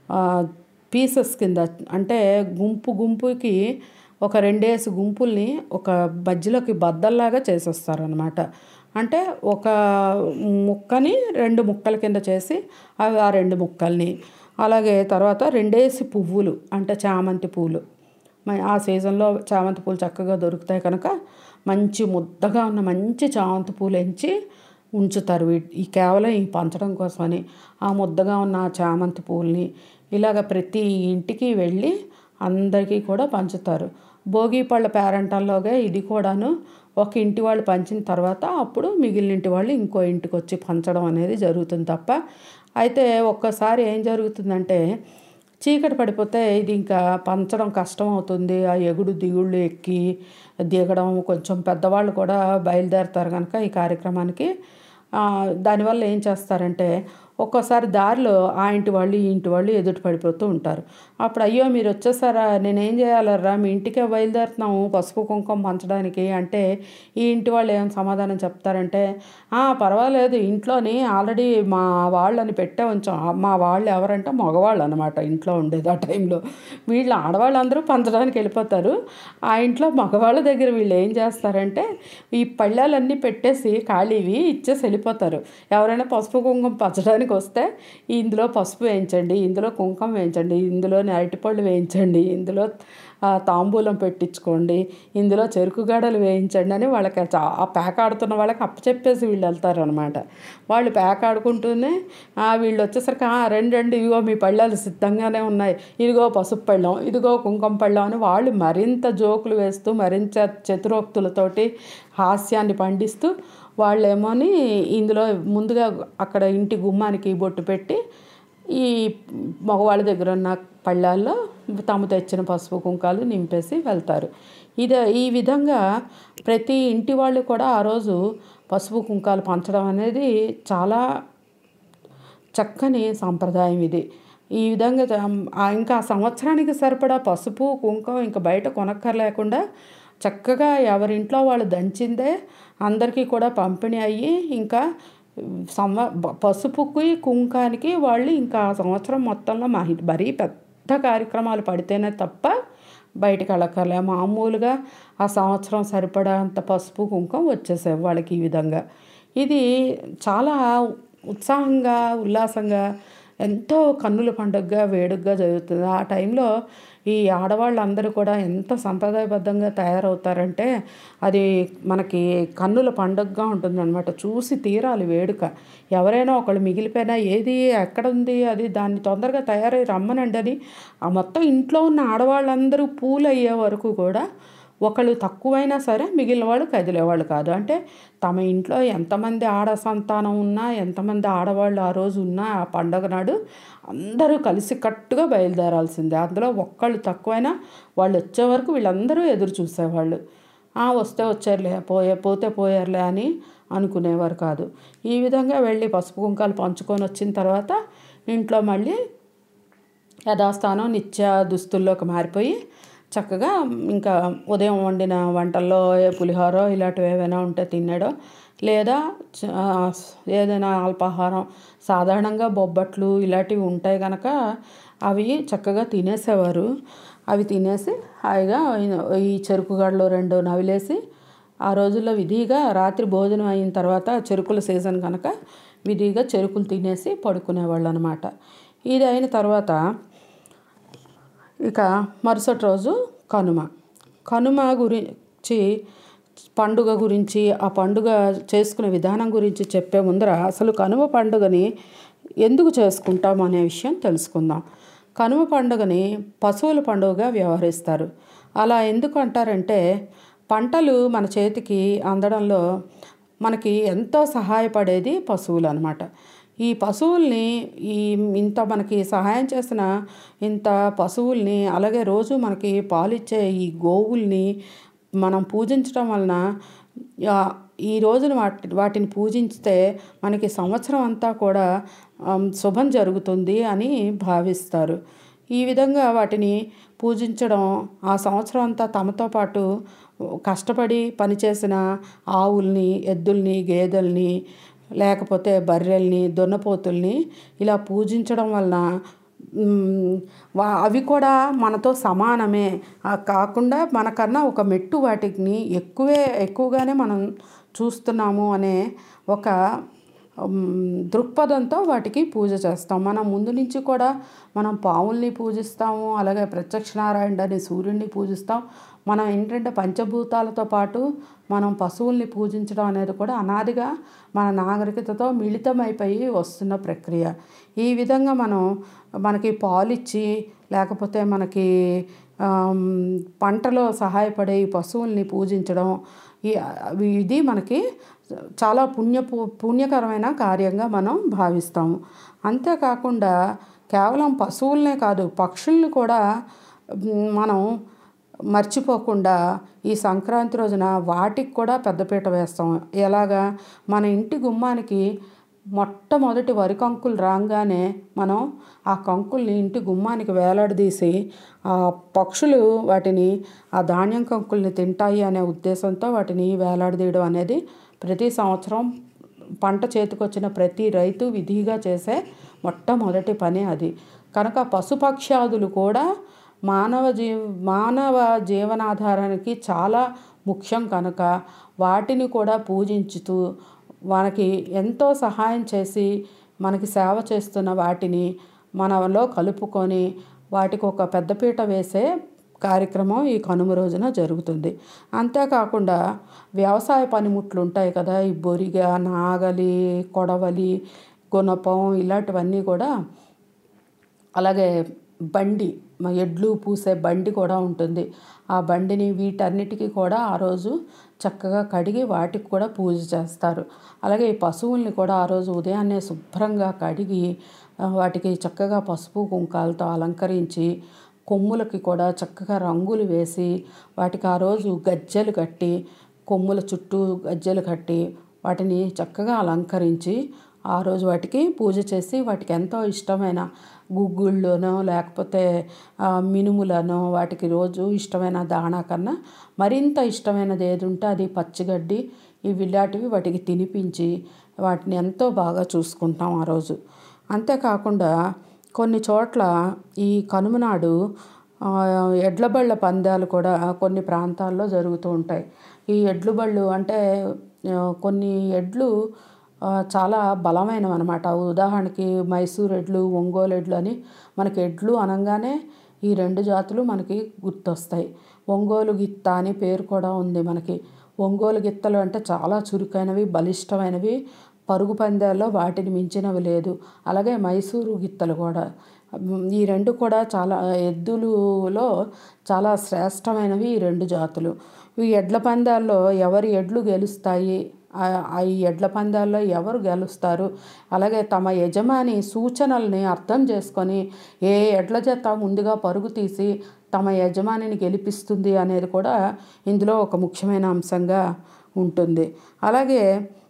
పీసెస్ కింద అంటే గుంపు గుంపుకి ఒక రెండేసి గుంపుల్ని ఒక మధ్యలోకి బద్దల్లాగా చేసేస్తారనమాట అంటే ఒక ముక్కని రెండు ముక్కల కింద చేసి అవి ఆ రెండు ముక్కల్ని అలాగే తర్వాత రెండేసి పువ్వులు అంటే చామంతి పూలు మ- ఆ సీజన్లో చామంతి పూలు చక్కగా దొరుకుతాయి కనుక మంచి ముద్దగా ఉన్న మంచి చామంతి పూలు ఎంచి ఉంచుతారు వీ ఈ కేవలం ఈ పంచడం కోసమని ఆ ముద్దగా ఉన్న ఆ చామంతి పూలని ఇలాగ ప్రతి ఇంటికి వెళ్ళి అందరికీ కూడా పంచుతారు భోగి పళ్ళ పేరంటాల్లోగా ఇది కూడాను ఒక ఇంటి వాళ్ళు పంచిన తర్వాత అప్పుడు మిగిలిన ఇంటి వాళ్ళు ఇంకో ఇంటికి వచ్చి పంచడం అనేది జరుగుతుంది తప్ప అయితే ఒక్కసారి ఏం జరుగుతుందంటే చీకటి పడిపోతే ఇది ఇంకా పంచడం కష్టం అవుతుంది ఆ ఎగుడు దిగుళ్ళు ఎక్కి దిగడం కొంచెం పెద్దవాళ్ళు కూడా బయలుదేరుతారు కనుక ఈ కార్యక్రమానికి ఆ, దానివల్ల ఏం చేస్తారంటే ఒక్కోసారి దారిలో ఆ ఇంటి వాళ్ళు ఈ ఇంటి వాళ్ళు ఎదుటి పడిపోతూ ఉంటారు అప్పుడు అయ్యో మీరు వచ్చేసారా నేనేం చేయాలరా మీ ఇంటికే బయలుదేరుతున్నాము పసుపు కుంకుమ పంచడానికి అంటే ఈ ఇంటి వాళ్ళు ఏం సమాధానం చెప్తారంటే "ఆ, పర్వాలేదు ఇంట్లోని ఆల్రెడీ మా వాళ్ళని పెట్టే ఉంచాం ఆ, మా వాళ్ళు ఎవరంటే మగవాళ్ళు అనమాట ఇంట్లో ఉండేది ఆ టైంలో వీళ్ళు ఆడవాళ్ళందరూ పంచడానికి వెళ్ళిపోతారు ఆ ఇంట్లో మగవాళ్ళ దగ్గర వీళ్ళు ఏం చేస్తారంటే ఈ పళ్ళాలన్నీ పెట్టేసి ఖాళీవి ఇచ్చేసి వెళ్ళిపోతారు ఎవరైనా పసుపు కుంకుమ పంచడానికి వస్తే ఇందులో పసుపు వేయించండి ఇందులో కుంకుమ వేయించండి ఇందులో అరటిపళ్ళు వేయించండి ఇందులో ఆ, తాంబూలం పెట్టించుకోండి ఇందులో చెరుకు గడలు వేయించండి అని వాళ్ళకి చా- ఆ పేక ఆడుతున్న వాళ్ళకి అప్పచెప్పేసి వీళ్ళు వెళ్తారు అనమాట వాళ్ళు పేక ఆడుకుంటూనే ఆ, వీళ్ళు వచ్చేసరికి "ఆ, రండి రండి ఇదిగో మీ పళ్ళాలు సిద్ధంగానే ఉన్నాయి ఇదిగో పసుపు పళ్ళం ఇదిగో కుంకుమ పళ్ళం అని వాళ్ళు మరింత జోకులు వేస్తూ మరింత చతురోక్తులతోటి హాస్యాన్ని పండిస్తూ వాళ్ళేమోని ఇందులో ముందుగా అక్కడ ఇంటి గుమ్మానికి బొట్టు పెట్టి ఈ మగవాళ్ళ దగ్గర ఉన్న పళ్ళాల్లో తాము తెచ్చిన పసుపు కుంకాలు నింపేసి వెళ్తారు ఇదే ఈ విధంగా ప్రతి ఇంటి వాళ్ళు కూడా ఆ రోజు పసుపు కుంకాలు పంచడం అనేది చాలా చక్కని సాంప్రదాయం ఇది ఈ విధంగా జ- ఆ ఇంకా సంవత్సరానికి సరిపడా పసుపు కుంకుమ ఇంకా బయట కొనక్కర్లేకుండా చక్కగా ఎవరింట్లో వాళ్ళు దంచిందే అందరికీ కూడా పంపిణీ అయ్యి ఇంకా సంవ బ- పసుపుకి కుంకానికి వాళ్ళు ఇంకా ఆ సంవత్సరం మొత్తంలో మహి మరీ పెద్ద కార్యక్రమాలు పడితేనే తప్ప బయటికి వెళ్ళక్కర్లే మామూలుగా ఆ సంవత్సరం సరిపడా అంత పసుపు కుంకుమ వచ్చేసేవి వాళ్ళకి ఈ విధంగా ఇది చాలా ఉత్సాహంగా ఉల్లాసంగా ఎంతో కన్నుల పండుగగా వేడుకగా జరుగుతుంది ఆ టైంలో ఈ ఆడవాళ్ళందరూ కూడా ఎంత సంప్రదాయబద్ధంగా తయారవుతారంటే అది మనకి కన్నుల పండుగగా ఉంటుందన్నమాట చూసి తీరాలి వేడుక ఎవరైనా ఒకళ్ళు మిగిలిపోయినా ఏది ఎక్కడ ఉంది అది దాన్ని తొందరగా తయారై రమ్మనండి అని ఆ మొత్తం ఇంట్లో ఉన్న ఆడవాళ్ళందరూ పూలు అయ్యే వరకు కూడా ఒకళ్ళు తక్కువైనా సరే మిగిలిన వాళ్ళు కదిలేవాళ్ళు కాదు అంటే తమ ఇంట్లో ఎంతమంది ఆడ సంతానం ఉన్నా ఎంతమంది ఆడవాళ్ళు ఆ రోజు ఉన్నా ఆ పండగ నాడు అందరూ కలిసి కట్టుగా బయలుదేరాల్సిందే అందులో ఒక్కళ్ళు తక్కువైనా వాళ్ళు వచ్చే వరకు వీళ్ళందరూ ఎదురు చూసేవాళ్ళు "ఆ, వస్తే వచ్చారులే పోయే పోతే పోయారులే అని అనుకునేవారు కాదు ఈ విధంగా వెళ్ళి పసుపు కుంకాలు పంచుకొని వచ్చిన తర్వాత ఇంట్లో మళ్ళీ యథాస్థానం నిత్య దుస్తుల్లోకి మారిపోయి చక్కగా ఇంకా ఉదయం వండిన వంటల్లో ఏ పులిహోర ఇలాంటివి ఏవైనా ఉంటే తిన్నాడో లేదా చ- ఆ, ఏదైనా అల్పాహారం సాధారణంగా బొబ్బట్లు ఇలాంటివి ఉంటాయి కనుక అవి చక్కగా తినేసేవారు అవి తినేసి హాయిగా ఈ చెరుకు గడలు రెండు నవిలేసి ఆ రోజుల్లో విధిగా రాత్రి భోజనం అయిన తర్వాత చెరుకుల సీజన్ కనుక విధిగా చెరుకులు తినేసి పడుకునేవాళ్ళు అనమాట ఇది అయిన తర్వాత ఇక మరుసటి రోజు కనుమ కనుమ గురించి పండుగ గురించి ఆ పండుగ చేసుకునే విధానం గురించి చెప్పే ముందర అసలు కనుమ పండుగని ఎందుకు చేసుకుంటాం అనే విషయం తెలుసుకుందాం కనుమ పండుగని పశువుల పండుగగా వ్యవహరిస్తారు అలా ఎందుకు అంటారంటే పంటలు మన చేతికి అందడంలో మనకి ఎంతో సహాయపడేది పశువులు అనమాట ఈ పశువుల్ని ఈ ఇంత మనకి సహాయం చేసిన ఇంత పశువుల్ని అలాగే రోజు మనకి పాలిచ్చే ఈ గోవుల్ని మనం పూజించడం వలన ఆ, ఈ రోజున వాటి వాటిని పూజించితే మనకి సంవత్సరం అంతా కూడా ఆమ్, శుభం జరుగుతుంది అని భావిస్తారు ఈ విధంగా వాటిని పూజించడం ఆ సంవత్సరం అంతా తమతో పాటు కష్టపడి పనిచేసిన ఆవుల్ని ఎద్దుల్ని గేదెల్ని లేకపోతే బర్రెల్ని దున్నపోతుల్ని ఇలా పూజించడం వలన మ్, వా- అవి కూడా మనతో సమానమే ఆ కాకుండా మనకన్నా ఒక మెట్టు వాటిని ఎక్కువే ఎక్కువగానే మనం చూస్తున్నాము అనే ఒక మ్, దృక్పథంతో వాటికి పూజ చేస్తాం మనం ముందు నుంచి కూడా మనం పావుల్ని పూజిస్తాము అలాగే ప్రత్యక్ష నారాయణ అని సూర్యుడిని పూజిస్తాం మనం ఏంటంటే పంచభూతాలతో పాటు మనం పశువుల్ని పూజించడం అనేది కూడా అనాదిగా మన నాగరికతతో మిళితమైపోయి వస్తున్న ప్రక్రియ ఈ విధంగా మనం మనకి పాలిచ్చి లేకపోతే మనకి ఆమ్, పంటలో సహాయపడే ఈ పశువుల్ని పూజించడం ఈ అవి- ఇది మనకి చాలా పుణ్య పుణ్యకరమైన కార్యంగా మనం భావిస్తాము అంతేకాకుండా కేవలం పశువులనే కాదు పక్షుల్ని కూడా మ్, మనం మర్చిపోకుండా ఈ సంక్రాంతి రోజున వాటికి కూడా పెద్దపీట వేస్తాం ఎలాగా మన ఇంటి గుమ్మానికి మొట్టమొదటి వరి కంకులు రాగానే మనం ఆ కంకుల్ని ఇంటి గుమ్మానికి వేలాడదీసి ఆ పక్షులు వాటిని ఆ ధాన్యం కంకుల్ని తింటాయి అనే ఉద్దేశంతో వాటిని వేలాడదీయడం అనేది ప్రతి సంవత్సరం పంట చేతికొచ్చిన ప్రతి రైతు విధిగా చేసే మొట్టమొదటి పని అది కనుక పశుపక్ష్యాదులు కూడా మానవ జీవ మానవ జీవనాధారానికి చాలా ముఖ్యం కనుక వాటిని కూడా పూజించుతూ మనకి ఎంతో సహాయం చేసి మనకి సేవ చేస్తున్న వాటిని మనలో కలుపుకొని వాటికి ఒక పెద్దపీట వేసే కార్యక్రమం ఈ కనుమ రోజున జరుగుతుంది అంతేకాకుండా వ్యవసాయ పనిముట్లు ఉంటాయి కదా ఈ బొరిగ నాగలి కొడవలి గుణపం ఇలాంటివన్నీ కూడా అలాగే బండి మ- ఎడ్లు పూసే బండి కూడా ఉంటుంది ఆ బండిని వీటన్నిటికీ కూడా ఆ రోజు చక్కగా కడిగి వాటికి కూడా పూజ చేస్తారు అలాగే ఈ పశువుల్ని కూడా ఆ రోజు ఉదయాన్నే శుభ్రంగా కడిగి ఆ, వాటికి చక్కగా పసుపు కుంకాలతో అలంకరించి కొమ్ములకి కూడా చక్కగా రంగులు వేసి వాటికి ఆ రోజు గజ్జెలు కట్టి కొమ్ముల చుట్టూ గజ్జెలు కట్టి వాటిని చక్కగా అలంకరించి ఆ రోజు వాటికి పూజ చేసి వాటికి ఎంతో ఇష్టమైన గుగ్గుళ్ళనో లేకపోతే ఆ, మినుములనో వాటికి రోజు ఇష్టమైన దాణా కన్నా మరింత ఇష్టమైనది ఏది ఉంటే అది పచ్చిగడ్డి ఇవి ఇలాంటివి వాటికి తినిపించి వాటిని ఎంతో బాగా చూసుకుంటాం ఆ రోజు అంతేకాకుండా కొన్ని చోట్ల ఈ కనుమ నాడు ఆ, ఎడ్ల బళ్ళ పందాలు కూడా కొన్ని ప్రాంతాల్లో జరుగుతూ ఉంటాయి ఈ ఎడ్లు బళ్ళు అంటే ఆ, కొన్ని ఎడ్లు ఆ, చాలా బలమైనవి అనమాట ఉదాహరణకి మైసూర్ ఎడ్లు ఒంగోలు ఎడ్లు అని మనకి ఎడ్లు అనగానే ఈ రెండు జాతులు మనకి గుర్తొస్తాయి ఒంగోలు గిత్త అని పేరు కూడా ఉంది మనకి ఒంగోలు గిత్తలు అంటే చాలా చురుకైనవి బలిష్టమైనవి పరుగు పందాల్లో వాటిని మించినవి లేదు అలాగే మైసూరు గిత్తలు కూడా మ్, ఈ రెండు కూడా చాలా ఎద్దులలో చాలా శ్రేష్టమైనవి ఈ రెండు జాతులు ఈ ఎడ్ల పందాల్లో ఎవరి ఎడ్లు గెలుస్తాయి ఆ- ఆ ఈ ఎడ్ల పందాల్లో ఎవరు గెలుస్తారు అలాగే తమ యజమాని సూచనల్ని అర్థం చేసుకొని ఏ ఎడ్ల జత ముందుగా పరుగు తీసి తమ యజమానిని గెలిపిస్తుంది అనేది కూడా ఇందులో ఒక ముఖ్యమైన అంశంగా ఉంటుంది అలాగే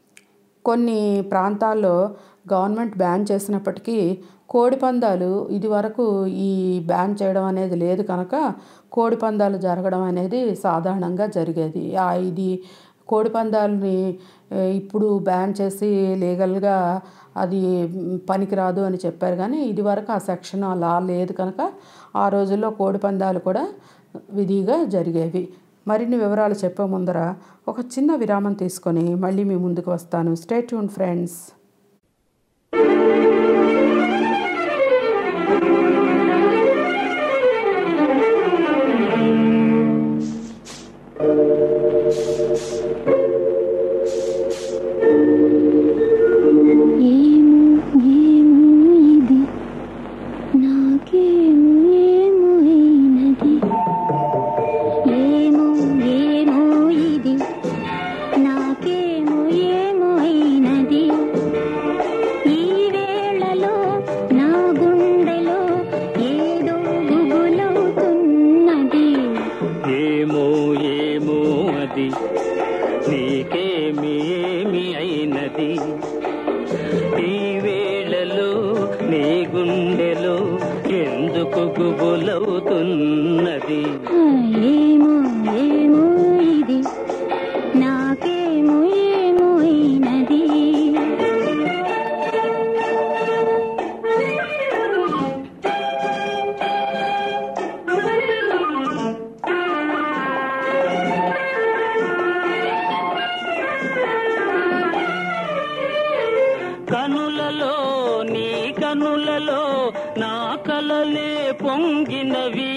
కొన్ని ప్రాంతాల్లో గవర్నమెంట్ బ్యాన్ చేసినప్పటికీ కోడి పందాలు ఇది వరకు ఈ బ్యాన్ చేయడం అనేది లేదు కనుక కోడి పందాలు జరగడం అనేది సాధారణంగా జరిగేది ఆ ఇది కోడి పందాలని ఆ, ఇప్పుడు బ్యాన్ చేసి లీగల్గా అది మ్, పనికిరాదు అని చెప్పారు కానీ ఇది వరకు ఆ సెక్షన్ అలా లేదు కనుక ఆ రోజుల్లో కోడి పందాలు కూడా విధిగా జరిగేవి మరిన్ని వివరాలు చెప్పే ముందర ఒక చిన్న విరామం తీసుకొని మళ్ళీ మీ ముందుకు వస్తాను స్టే ట్యూన్ ఫ్రెండ్స్ ఏమో ఏమో ఇది నాకేమో ఏమో అయినది ఈ వేళలో నా గుండెలో ఏదో గుబులవుతున్నది ఏమో ఏమో అది నీకేమి ఏమి అయినది ఈ వేళలో నీ గుండెలో ఎందుకు గుబులవుతున్నది ఏమో ఏమో ఇది నాకేమో ఏమో అయినది కనులలో నీ కనులలో నా కలలే పొంగినవి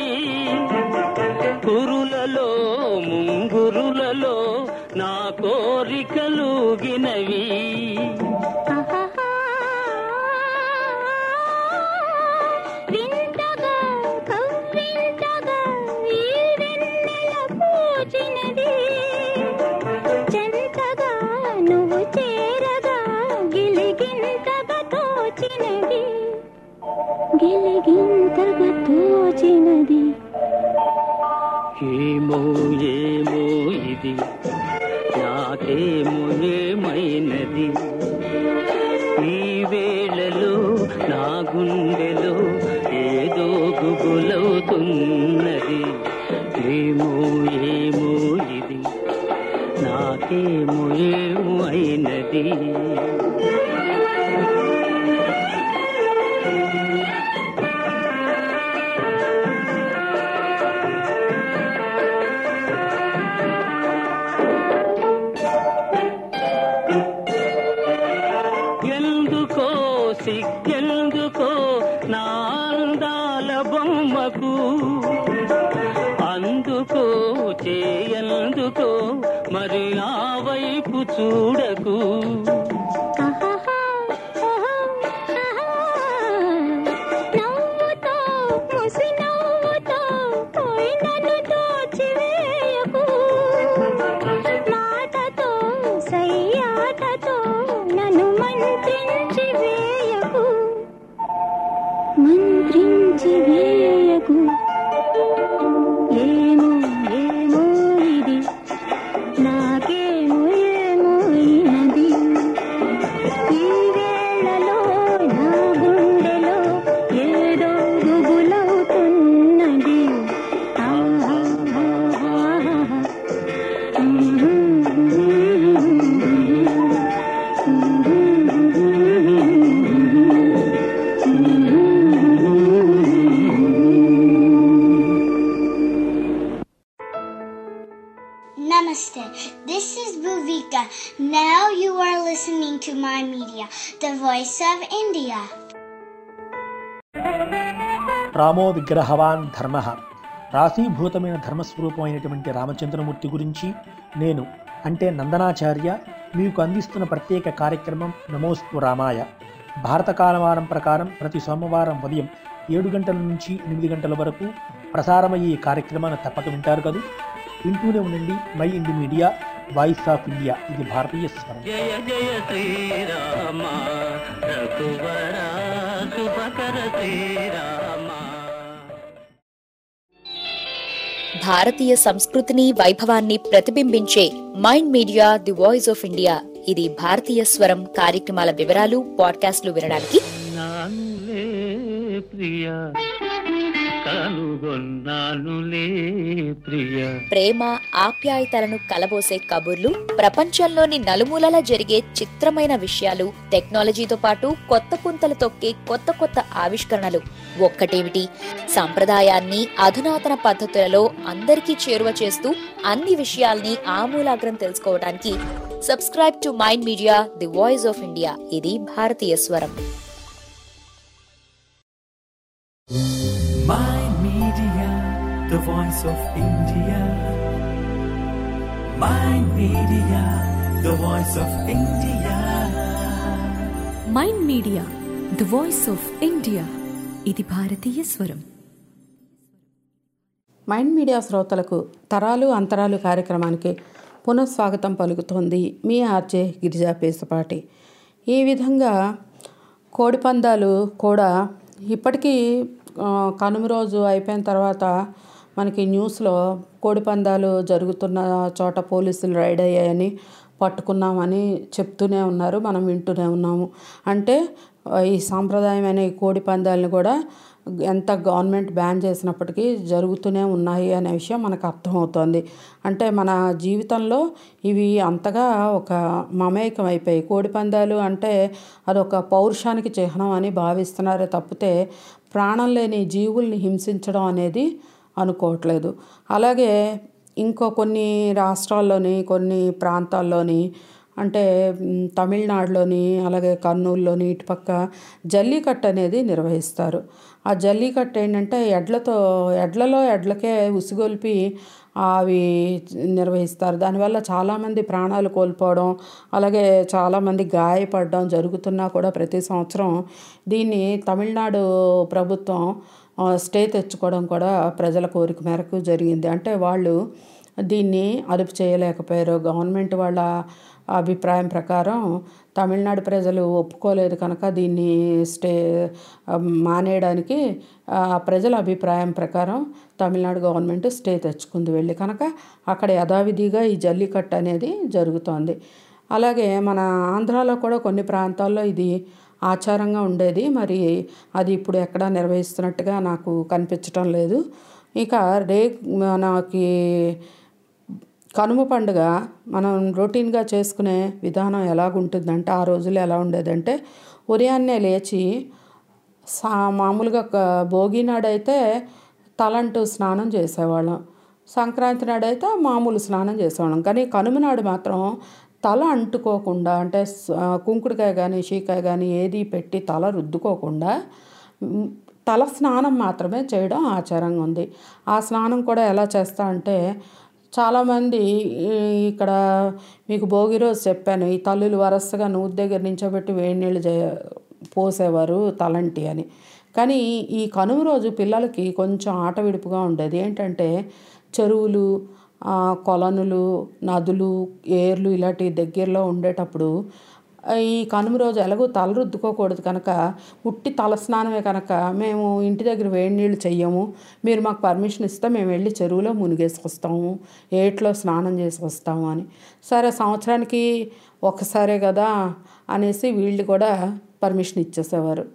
కురులలో ముంగురులలో నా కోరికలుగినవి వింతగా కవ్వింతగా ఈ వెన్నెల పూచినది చెంతగా నువ్వు చేరగా గిలిగింతగా తోచినది గిలిగింతగా తోచినది ఏమో ఏమో ఇది నాకేమో ఏమైనది ఈ వేళలో నా గుండెలో ఏదో గుబులవుతున్నది ఏమో ఏమో ఇది నాకేమో ఏమో అయినది ఎందుకో సిగ్గెందుకో నా అందాల బొమ్మకు మరి నా వైపు చూడకు నవ్వుతో ముసి నవ్వుతో పోయి నన్ను దోచివేయకు మాటతో సయ్యాటతో నన్ను మంత్రించి వేయకు మంత్రించి వేయకు ఏమో ఏమో ఇది నాకేమో ఏమో ఈనది ఈ వేళలో నా గుండెలో ఏదో గుబులవుతున్నది ఆహా, ఆహా, Namaste. This is Bhuvika. Now you are listening to my media, the voice of India. రామో విగ్రహవాన్ ధర్మ రాశీభూతమైన ధర్మస్వరూపమైనటువంటి రామచంద్రమూర్తి గురించి నేను అంటే నందనాచార్య మీకు అందిస్తున్న ప్రత్యేక కార్యక్రమం నమోస్తు రామాయ భారత కాలమానం ప్రకారం ప్రతి సోమవారం ఉదయం ఏడు గంటల నుంచి ఎనిమిది గంటల వరకు ప్రసారమయ్యే ఈ కార్యక్రమాన్ని తప్పక వింటారు కదా వింటూనే ఉండండి Mind Media voice of India ఇది భారతీయ స్వరం జయ జయ శ్రీరామ రఘువర శుభకర శ్రీరామ భారతీయ సంస్కృతిని వైభవాన్ని ప్రతిబింబించే Mind Media the voice of India ఇది భారతీయ స్వరం కార్యక్రమాల వివరాలు పాడ్కాస్ట్లు వినడానికి నానులే ప్రియ కనుగొన్నానులే ప్రియ ప్రేమ ఆప్యాయతలను కలబోసే కబుర్లు ప్రపంచంలోని నలుమూలలా జరిగే చిత్రమైన విషయాలు టెక్నాలజీతో పాటు కొత్త పుంతలు తొక్కే కొత్త కొత్త ఆవిష్కరణలు ఒక్కటేమిటి సంప్రదాయాన్ని అధునాతన పద్ధతులలో అందరికీ చేరువ చేస్తూ అన్ని విషయాల్ని ఆమూలాగ్రం తెలుసుకోవడానికి subscribe to Mind Media the voice of India ఇది భారతీయ స్వరం Mind Media, the voice of India. Mind Media, the voice of India. Mind Media the voice of India ఇది భారతీయ స్వరం మైండ్ మీడియా శ్రోతలకు తరాలు అంతరాలు కార్యక్రమానికి పునఃస్వాగతం పలుకుతోంది మీ ఆర్జే గిరిజా పేసపాటి ఈ విధంగా కోడిపందాలు కూడా ఇప్పటికీ ఆ, కనుమ రోజు అయిపోయిన తర్వాత మనకి న్యూస్లో కోడిపందాలు జరుగుతున్న చోట పోలీసులు రైడ్ అయ్యాయని పట్టుకున్నామని చెప్తూనే ఉన్నారు మనం వింటూనే ఉన్నాము అంటే ఆ, ఈ సాంప్రదాయమైన ఈ కోడి పందాలను కూడా ఎంత గవర్నమెంట్ బ్యాన్ చేసినప్పటికీ జరుగుతూనే ఉన్నాయి అనే విషయం మనకు అర్థమవుతోంది అంటే మన జీవితంలో ఇవి అంతగా ఒక మమేకం అయిపోయాయి కోడి పందాలు అంటే అదొక పౌరుషానికి చిహ్నం అని భావిస్తున్నారే తప్పితే ప్రాణం లేని జీవుల్ని హింసించడం అనేది అనుకోవట్లేదు అలాగే ఇంకో కొన్ని రాష్ట్రాల్లోని కొన్ని ప్రాంతాల్లోని అంటే మ్, తమిళనాడులోని అలాగే కర్నూలులోని ఇటుపక్క జల్లికట్టు అనేది నిర్వహిస్తారు ఆ జల్లికట్టు ఏంటంటే ఎడ్లతో ఎడ్లలో ఎడ్లకే ఉసిగొల్పి అవి నిర్వహిస్తారు దానివల్ల చాలామంది ప్రాణాలు కోల్పోవడం అలాగే చాలామంది గాయపడడం జరుగుతున్నా కూడా ప్రతి సంవత్సరం దీన్ని తమిళనాడు ప్రభుత్వం ఆ, స్టే తెచ్చుకోవడం కూడా ప్రజల కోరిక మేరకు జరిగింది అంటే వాళ్ళు దీన్ని అదుపు చేయలేకపోయారు గవర్నమెంట్ వాళ్ళ అభిప్రాయం ప్రకారం తమిళనాడు ప్రజలు ఒప్పుకోలేదు కనుక దీన్ని స్టే ఆ, మానేయడానికి ఆ, ప్రజల అభిప్రాయం ప్రకారం తమిళనాడు గవర్నమెంట్ స్టే తెచ్చుకుంది వెళ్ళి కనుక అక్కడ యథావిధిగా ఈ జల్లికట్టు అనేది జరుగుతోంది అలాగే మన ఆంధ్రాలో కూడా కొన్ని ప్రాంతాల్లో ఇది ఆచారంగా ఉండేది మరి అది ఇప్పుడు ఎక్కడా నిర్వహిస్తున్నట్టుగా నాకు కనిపించటం లేదు ఇక రే మనకి కనుమ పండుగ మనం రొటీన్గా చేసుకునే విధానం ఎలాగుంటుందంటే ఆ రోజుల్లో ఎలా ఉండేదంటే ఉదయాన్నే లేచి సా మామూలుగా ఒక భోగి నాడైతే తలంటూ స్నానం చేసేవాళ్ళం సంక్రాంతి నాడైతే మామూలు స్నానం చేసేవాళ్ళం కానీ కనుమ నాడు మాత్రం తల అంటుకోకుండా అంటే స- కుంకుడుకాయ కానీ షీకాయ కానీ ఏది పెట్టి తల రుద్దుకోకుండా మ్, తల స్నానం మాత్రమే చేయడం ఆచారంగా ఉంది ఆ స్నానం కూడా ఎలా చేస్తా అంటే చాలామంది ఈ ఇక్కడ మీకు భోగి రోజు చెప్పాను ఈ తల్లులు వరుసగా నూతి దగ్గర నించోబెట్టి వేడి నీళ్ళు చే పోసేవారు తలంటి అని కానీ ఈ కనుమ రోజు పిల్లలకి కొంచెం ఆట విడుపుగా ఉండేది ఏంటంటే చెరువులు ఆ, కొలనులు నదులు ఏర్లు ఇలాంటి దగ్గరలో ఉండేటప్పుడు ఆ, ఈ కనుమ రోజు ఎలాగో తల రుద్దుకోకూడదు కనుక ఉట్టి తల స్నానమే కనుక మేము ఇంటి దగ్గర వేడి నీళ్ళు చెయ్యము మీరు మాకు పర్మిషన్ ఇస్తే మేము వెళ్ళి చెరువులో మునిగేసుకొస్తాము ఏట్లో స్నానం చేసి వస్తాము అని సరే సంవత్సరానికి ఒక్కసారే కదా అనేసి వీళ్ళు కూడా పర్మిషన్ ఇచ్చేసేవారు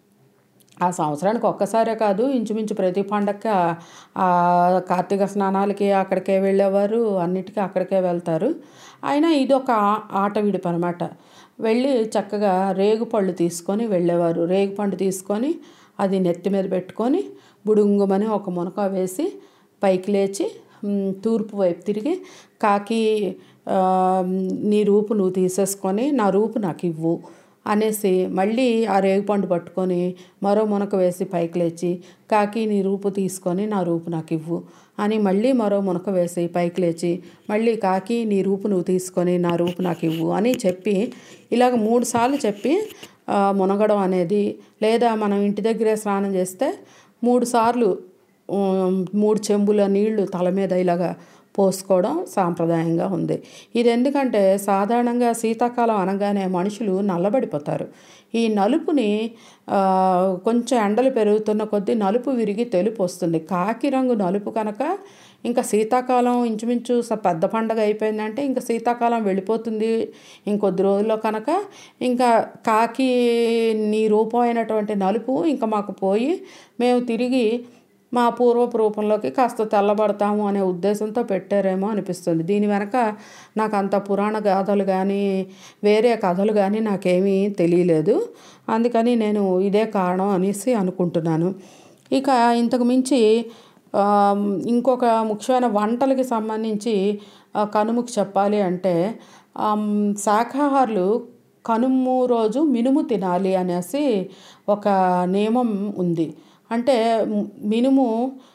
ఆ సంవత్సరానికి ఒక్కసారే కాదు ఇంచుమించు ప్రతి పండగకి ఆ- ఆ కార్తీక స్నానాలకి అక్కడికే వెళ్ళేవారు అన్నిటికీ అక్కడికే వెళ్తారు అయినా ఇది ఒక ఆ- ఆట విడిపు అనమాట వెళ్ళి చక్కగా రేగుపళ్ళు తీసుకొని వెళ్ళేవారు రేగుపండు తీసుకొని అది నెత్తి మీద పెట్టుకొని బుడుంగుమని ఒక మునక వేసి పైకి లేచి మ్, తూర్పు వైపు తిరిగి కాకి ఆ, నీ రూపు నువ్వు తీసేసుకొని నా రూపు నాకు ఇవ్వు అనేసి మళ్ళీ ఆ రేగుపండు పట్టుకొని మరో మునక వేసి పైకి లేచి కాకి నీ రూపు తీసుకొని నా రూపు నాకు ఇవ్వు అని మళ్ళీ మరో మునక వేసి పైకి లేచి మళ్ళీ కాకి నీ రూపు నువ్వు తీసుకొని నా రూపు నాకు ఇవ్వు అని చెప్పి ఇలాగ మూడు సార్లు చెప్పి ఆ, మునగడం అనేది లేదా మనం ఇంటి దగ్గరే స్నానం చేస్తే మూడు సార్లు ఉమ్, మూడు చెంబుల నీళ్లు తల మీద ఇలాగా పోసుకోవడం సాంప్రదాయంగా ఉంది ఇది ఎందుకంటే సాధారణంగా శీతాకాలం అనగానే మనుషులు నల్లబడిపోతారు ఈ నలుపుని ఆ, కొంచెం ఎండలు పెరుగుతున్న కొద్దీ నలుపు విరిగి తెలుపు వస్తుంది కాకి రంగు నలుపు కనుక ఇంకా శీతాకాలం ఇంచుమించు స- పెద్ద పండగ అయిపోయిందంటే ఇంకా శీతాకాలం వెళ్ళిపోతుంది ఇంకొద్ది రోజుల్లో కనుక ఇంకా కాకి నీ రూపం అయినటువంటి నలుపు ఇంకా మాకు పోయి మేము తిరిగి మా పూర్వపు రూపంలోకి కాస్త తెల్లబడతాము అనే ఉద్దేశంతో పెట్టారేమో అనిపిస్తుంది దీని వెనక నాకు అంత పురాణ గాథలు కానీ వేరే కథలు కానీ నాకేమీ తెలియలేదు అందుకని నేను ఇదే కారణం అనేసి అనుకుంటున్నాను ఇక ఇంతకు మించి ఆ, ఇంకొక ముఖ్యమైన వంటలకి సంబంధించి ఆ, కనుమకి చెప్పాలి అంటే ఆమ్, శాకాహారులు కనుము రోజు మినుము తినాలి అనేసి ఒక నియమం ఉంది అంటే మ్- మినుము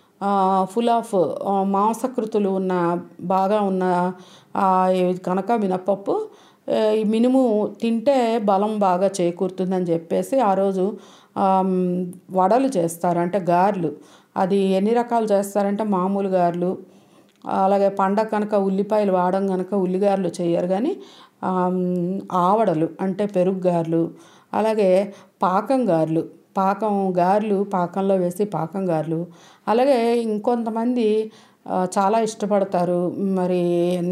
ఫుల్ ఆఫ్ మాంసకృతులు ఉన్న బాగా ఉన్న ఆ, ఇది కనుక మినపప్పు ఆ, ఈ మినుము తింటే బలం బాగా చేకూరుతుందని చెప్పేసి ఆ రోజు ఆమ్, వడలు చేస్తారు అంటే గారెలు అది ఎన్ని రకాలు చేస్తారంటే మామూలు గారెలు అలాగే పండగ కనుక ఉల్లిపాయలు వాడడం కనుక ఉల్లిగారెలు చేయరు కానీ ఆమ్, ఆవడలు అంటే పెరుగు గారెలు అలాగే పాకం గారెలు పాకం గారెలు పాకంలో వేసి పాకం గారెలు అలాగే ఇంకొంతమంది ఆ, చాలా ఇష్టపడతారు మరి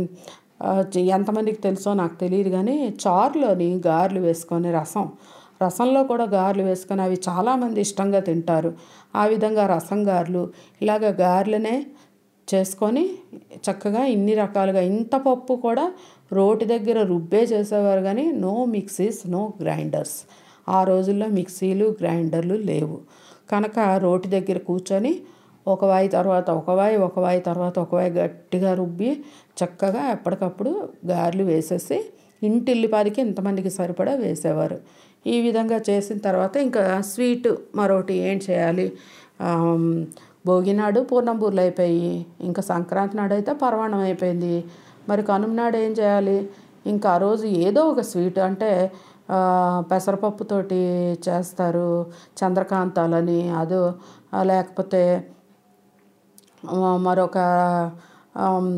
ఆ, చి- ఎంతమందికి తెలుసో నాకు తెలియదు కానీ చారులోని గారెలు వేసుకొని రసం రసంలో కూడా గారెలు వేసుకొని అవి చాలామంది ఇష్టంగా తింటారు ఆ విధంగా రసం గారెలు ఇలాగ గారెలనే చేసుకొని చక్కగా ఇన్ని రకాలుగా ఇంత పప్పు కూడా రోటి దగ్గర రుబ్బే చేసేవారు కానీ నో మిక్సీస్ నో గ్రైండర్స్ ఆ రోజుల్లో మిక్సీలు గ్రైండర్లు లేవు కనుక రోటి దగ్గర కూర్చొని ఒక వాయి తర్వాత ఒక వాయి ఒక వాయి తర్వాత ఒక వాయి గట్టిగా రుబ్బి చక్కగా ఎప్పటికప్పుడు గారెలు వేసేసి ఇంటిల్లిపాదికి ఇంతమందికి సరిపడా వేసేవారు ఈ విధంగా చేసిన తర్వాత ఇంకా స్వీట్ మరొకటి ఏం చేయాలి ఆమ్, భోగి నాడు పూర్ణంబూర్లు అయిపోయి ఇంకా సంక్రాంతి నాడు అయితే పరమాణం అయిపోయింది మరి కనుమ నాడు ఏం చేయాలి ఇంకా ఆ రోజు ఏదో ఒక స్వీట్ అంటే ఆ, పెసరపప్పుతోటి చేస్తారు చంద్రకాంతాలని అదో ఆ, లేకపోతే ఆ, మరొక ఆమ్,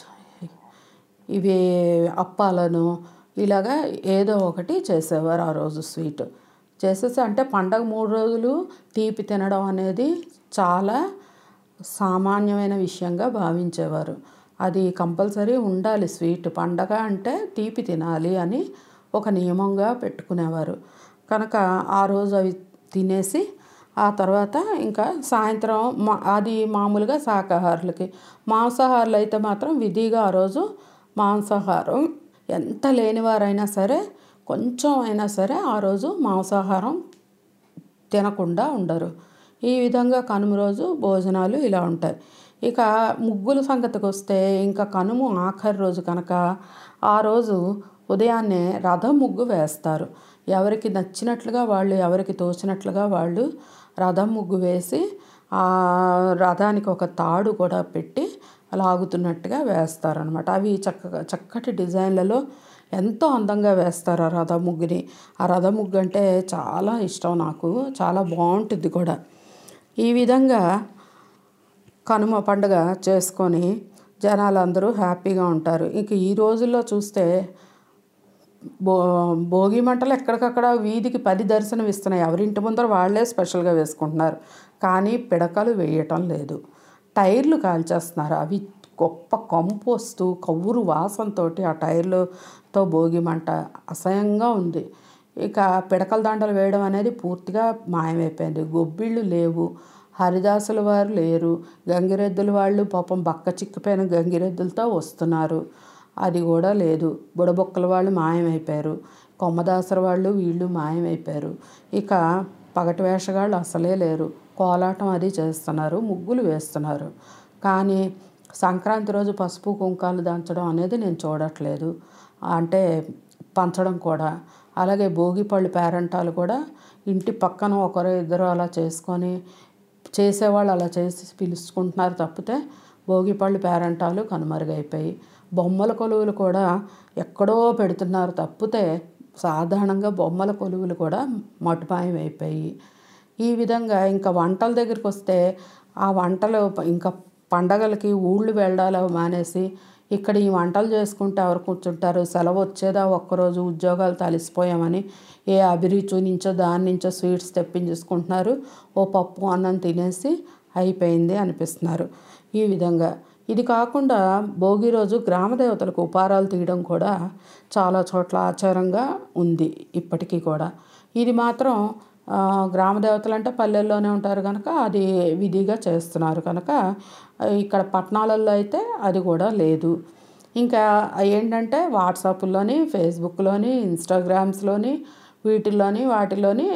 ఇవి అప్పాలను ఇలాగా ఏదో ఒకటి చేసేవారు ఆ రోజు స్వీట్ చేసేసి అంటే పండగ మూడు రోజులు తీపి తినడం అనేది చాలా సామాన్యమైన విషయంగా భావించేవారు అది కంపల్సరీ ఉండాలి స్వీట్ పండగ అంటే తీపి తినాలి అని ఒక నియమంగా పెట్టుకునేవారు కనుక ఆ రోజు అవి తినేసి ఆ తర్వాత ఇంకా సాయంత్రం మా అది మామూలుగా శాకాహారులకి మాంసాహారులు అయితే మాత్రం విధిగా ఆ రోజు మాంసాహారం ఎంత లేనివారైనా సరే కొంచెం అయినా సరే ఆ రోజు మాంసాహారం తినకుండా ఉండరు ఈ విధంగా కనుమ రోజు భోజనాలు ఇలా ఉంటాయి ఇక ముగ్గుల సంగతికి వస్తే ఇంకా కనుమ ఆఖరి రోజు కనుక ఆ రోజు ఉదయాన్నే రథం ముగ్గు వేస్తారు ఎవరికి నచ్చినట్లుగా వాళ్ళు ఎవరికి తోచినట్లుగా వాళ్ళు రథం ముగ్గు వేసి ఆ రథానికి ఒక తాడు కూడా పెట్టి లాగుతున్నట్టుగా వేస్తారనమాట అవి చక్కగా చక్కటి డిజైన్లలో ఎంతో అందంగా వేస్తారు ఆ రథ ముగ్గుని ఆ రథ ముగ్గు అంటే చాలా ఇష్టం నాకు చాలా బాగుంటుంది కూడా ఈ విధంగా కనుమ పండుగ చేసుకొని జనాలందరూ హ్యాపీగా ఉంటారు ఇంక ఈ రోజుల్లో చూస్తే భో భోగి మంటలు ఎక్కడికక్కడ వీధికి పది దర్శనం ఇస్తున్నాయి ఎవరింటి ముందర వాళ్ళే స్పెషల్గా వేసుకుంటున్నారు కానీ పిడకలు వేయటం లేదు టైర్లు కాల్చేస్తున్నారు అవి గొప్ప కంపు వస్తూ కవ్వురు వాసనతో ఆ టైర్లతో భోగి మంట అసహ్యంగా ఉంది ఇక పిడకల దండలు వేయడం అనేది పూర్తిగా మాయమైపోయింది గొబ్బిళ్ళు లేవు హరిదాసుల వారు లేరు గంగిరెద్దుల వాళ్ళు పాపం బక్క చిక్కిపోయిన గంగిరెద్దులతో వస్తున్నారు అది కూడా లేదు బుడబొక్కల వాళ్ళు మాయమైపోయారు కొమ్మదాసర వాళ్ళు వీళ్ళు మాయమైపోయారు ఇక పగటి వేషగాళ్ళు అసలే లేరు కోలాటం అది చేస్తున్నారు ముగ్గులు వేస్తున్నారు కానీ సంక్రాంతి రోజు పసుపు కుంకాలు దంచడం అనేది నేను చూడట్లేదు అంటే పంచడం కూడా అలాగే భోగిపళ్ళు పేరంటాలు కూడా ఇంటి పక్కన ఒకరు ఇద్దరు అలా చేసుకొని చేసేవాళ్ళు అలా చేసి పిలుచుకుంటున్నారు తప్పితే భోగిపళ్ళు పేరంటాలు కనుమరుగైపోయి బొమ్మల కొలువులు కూడా ఎక్కడో పెడుతున్నారు తప్పితే సాధారణంగా బొమ్మల కొలువులు కూడా మటుమాయం అయిపోయి ఈ విధంగా ఇంకా వంటల దగ్గరికి వస్తే ఆ వంటలు ఇంకా పండగలకి ఊళ్ళు వెళ్ళాలి మానేసి ఇక్కడ ఈ వంటలు చేసుకుంటే ఎవరు కూర్చుంటారు సెలవు వచ్చేదా ఒక్కరోజు ఉద్యోగాలు తలిసిపోయామని ఏ అభిరుచి నుంచో దాని నుంచో స్వీట్స్ తెప్పించేసుకుంటున్నారు ఓ పప్పు అన్నం తినేసి అయిపోయింది అనిపిస్తున్నారు ఈ విధంగా ఇది కాకుండా భోగి రోజు గ్రామ దేవతలకు ఉపారాలు తీయడం కూడా చాలా చోట్ల ఆచారంగా ఉంది ఇప్పటికీ కూడా ఇది మాత్రం ఆ, గ్రామ దేవతలు అంటే పల్లెల్లోనే ఉంటారు కనుక అది విధిగా చేస్తున్నారు కనుక ఇక్కడ పట్టణాలలో అయితే అది కూడా లేదు ఇంకా ఏంటంటే వాట్సాప్లోని ఫేస్బుక్లోని ఇన్స్టాగ్రామ్స్లోని వీటిల్లోని వాటిలోని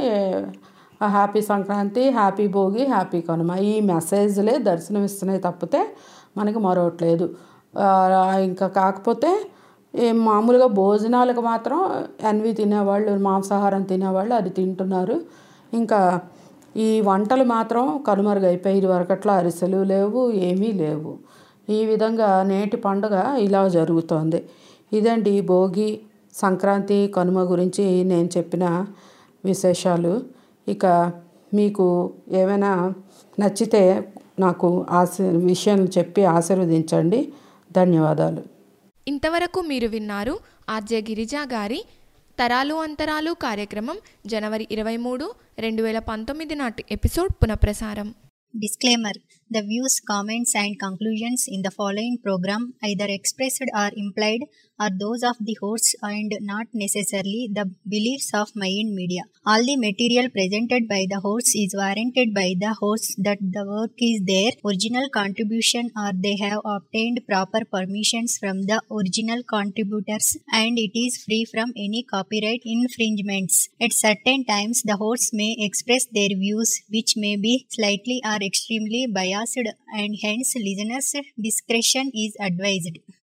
happy Sankranti happy Bhogi happy Kanuma ఈ మెసేజ్లే దర్శనమిస్తున్నాయి తప్పితే మనకి మరొకట్లేదు ఆ, ఇంకా కాకపోతే ఏ మామూలుగా భోజనాలకు మాత్రం ఎన్వి తినేవాళ్ళు మాంసాహారం తినేవాళ్ళు అది తింటున్నారు ఇంకా ఈ వంటలు మాత్రం కనుమరుగైపోయి ఇది వరకట్లా అరిసెలు లేవు ఏమీ లేవు ఈ విధంగా నేటి పండుగ ఇలా జరుగుతోంది ఇదండి భోగి సంక్రాంతి కనుమ గురించి నేను చెప్పిన విశేషాలు ఇక మీకు ఏమైనా నచ్చితే నాకు ఆశీ విషయం చెప్పి ఆశీర్వదించండి ధన్యవాదాలు ఇంతవరకు మీరు విన్నారు ఆర్జే గిరిజా గారి తరాలు అంతరాలు కార్యక్రమం జనవరి ఇరవై మూడు రెండు వేల పంతొమ్మిది నాటి ఎపిసోడ్ పునఃప్రసారం Disclaimer The views, comments, and conclusions in the following program, either expressed or implied, are those of the hosts and not necessarily the beliefs of Mayan Media. All the material presented by the hosts is warranted by the hosts that the work is their original contribution or they have obtained proper permissions from the original contributors and it is free from any copyright infringements. At certain times, the hosts may express their views which may be slightly or extremely biased and hence listeners' discretion is advised.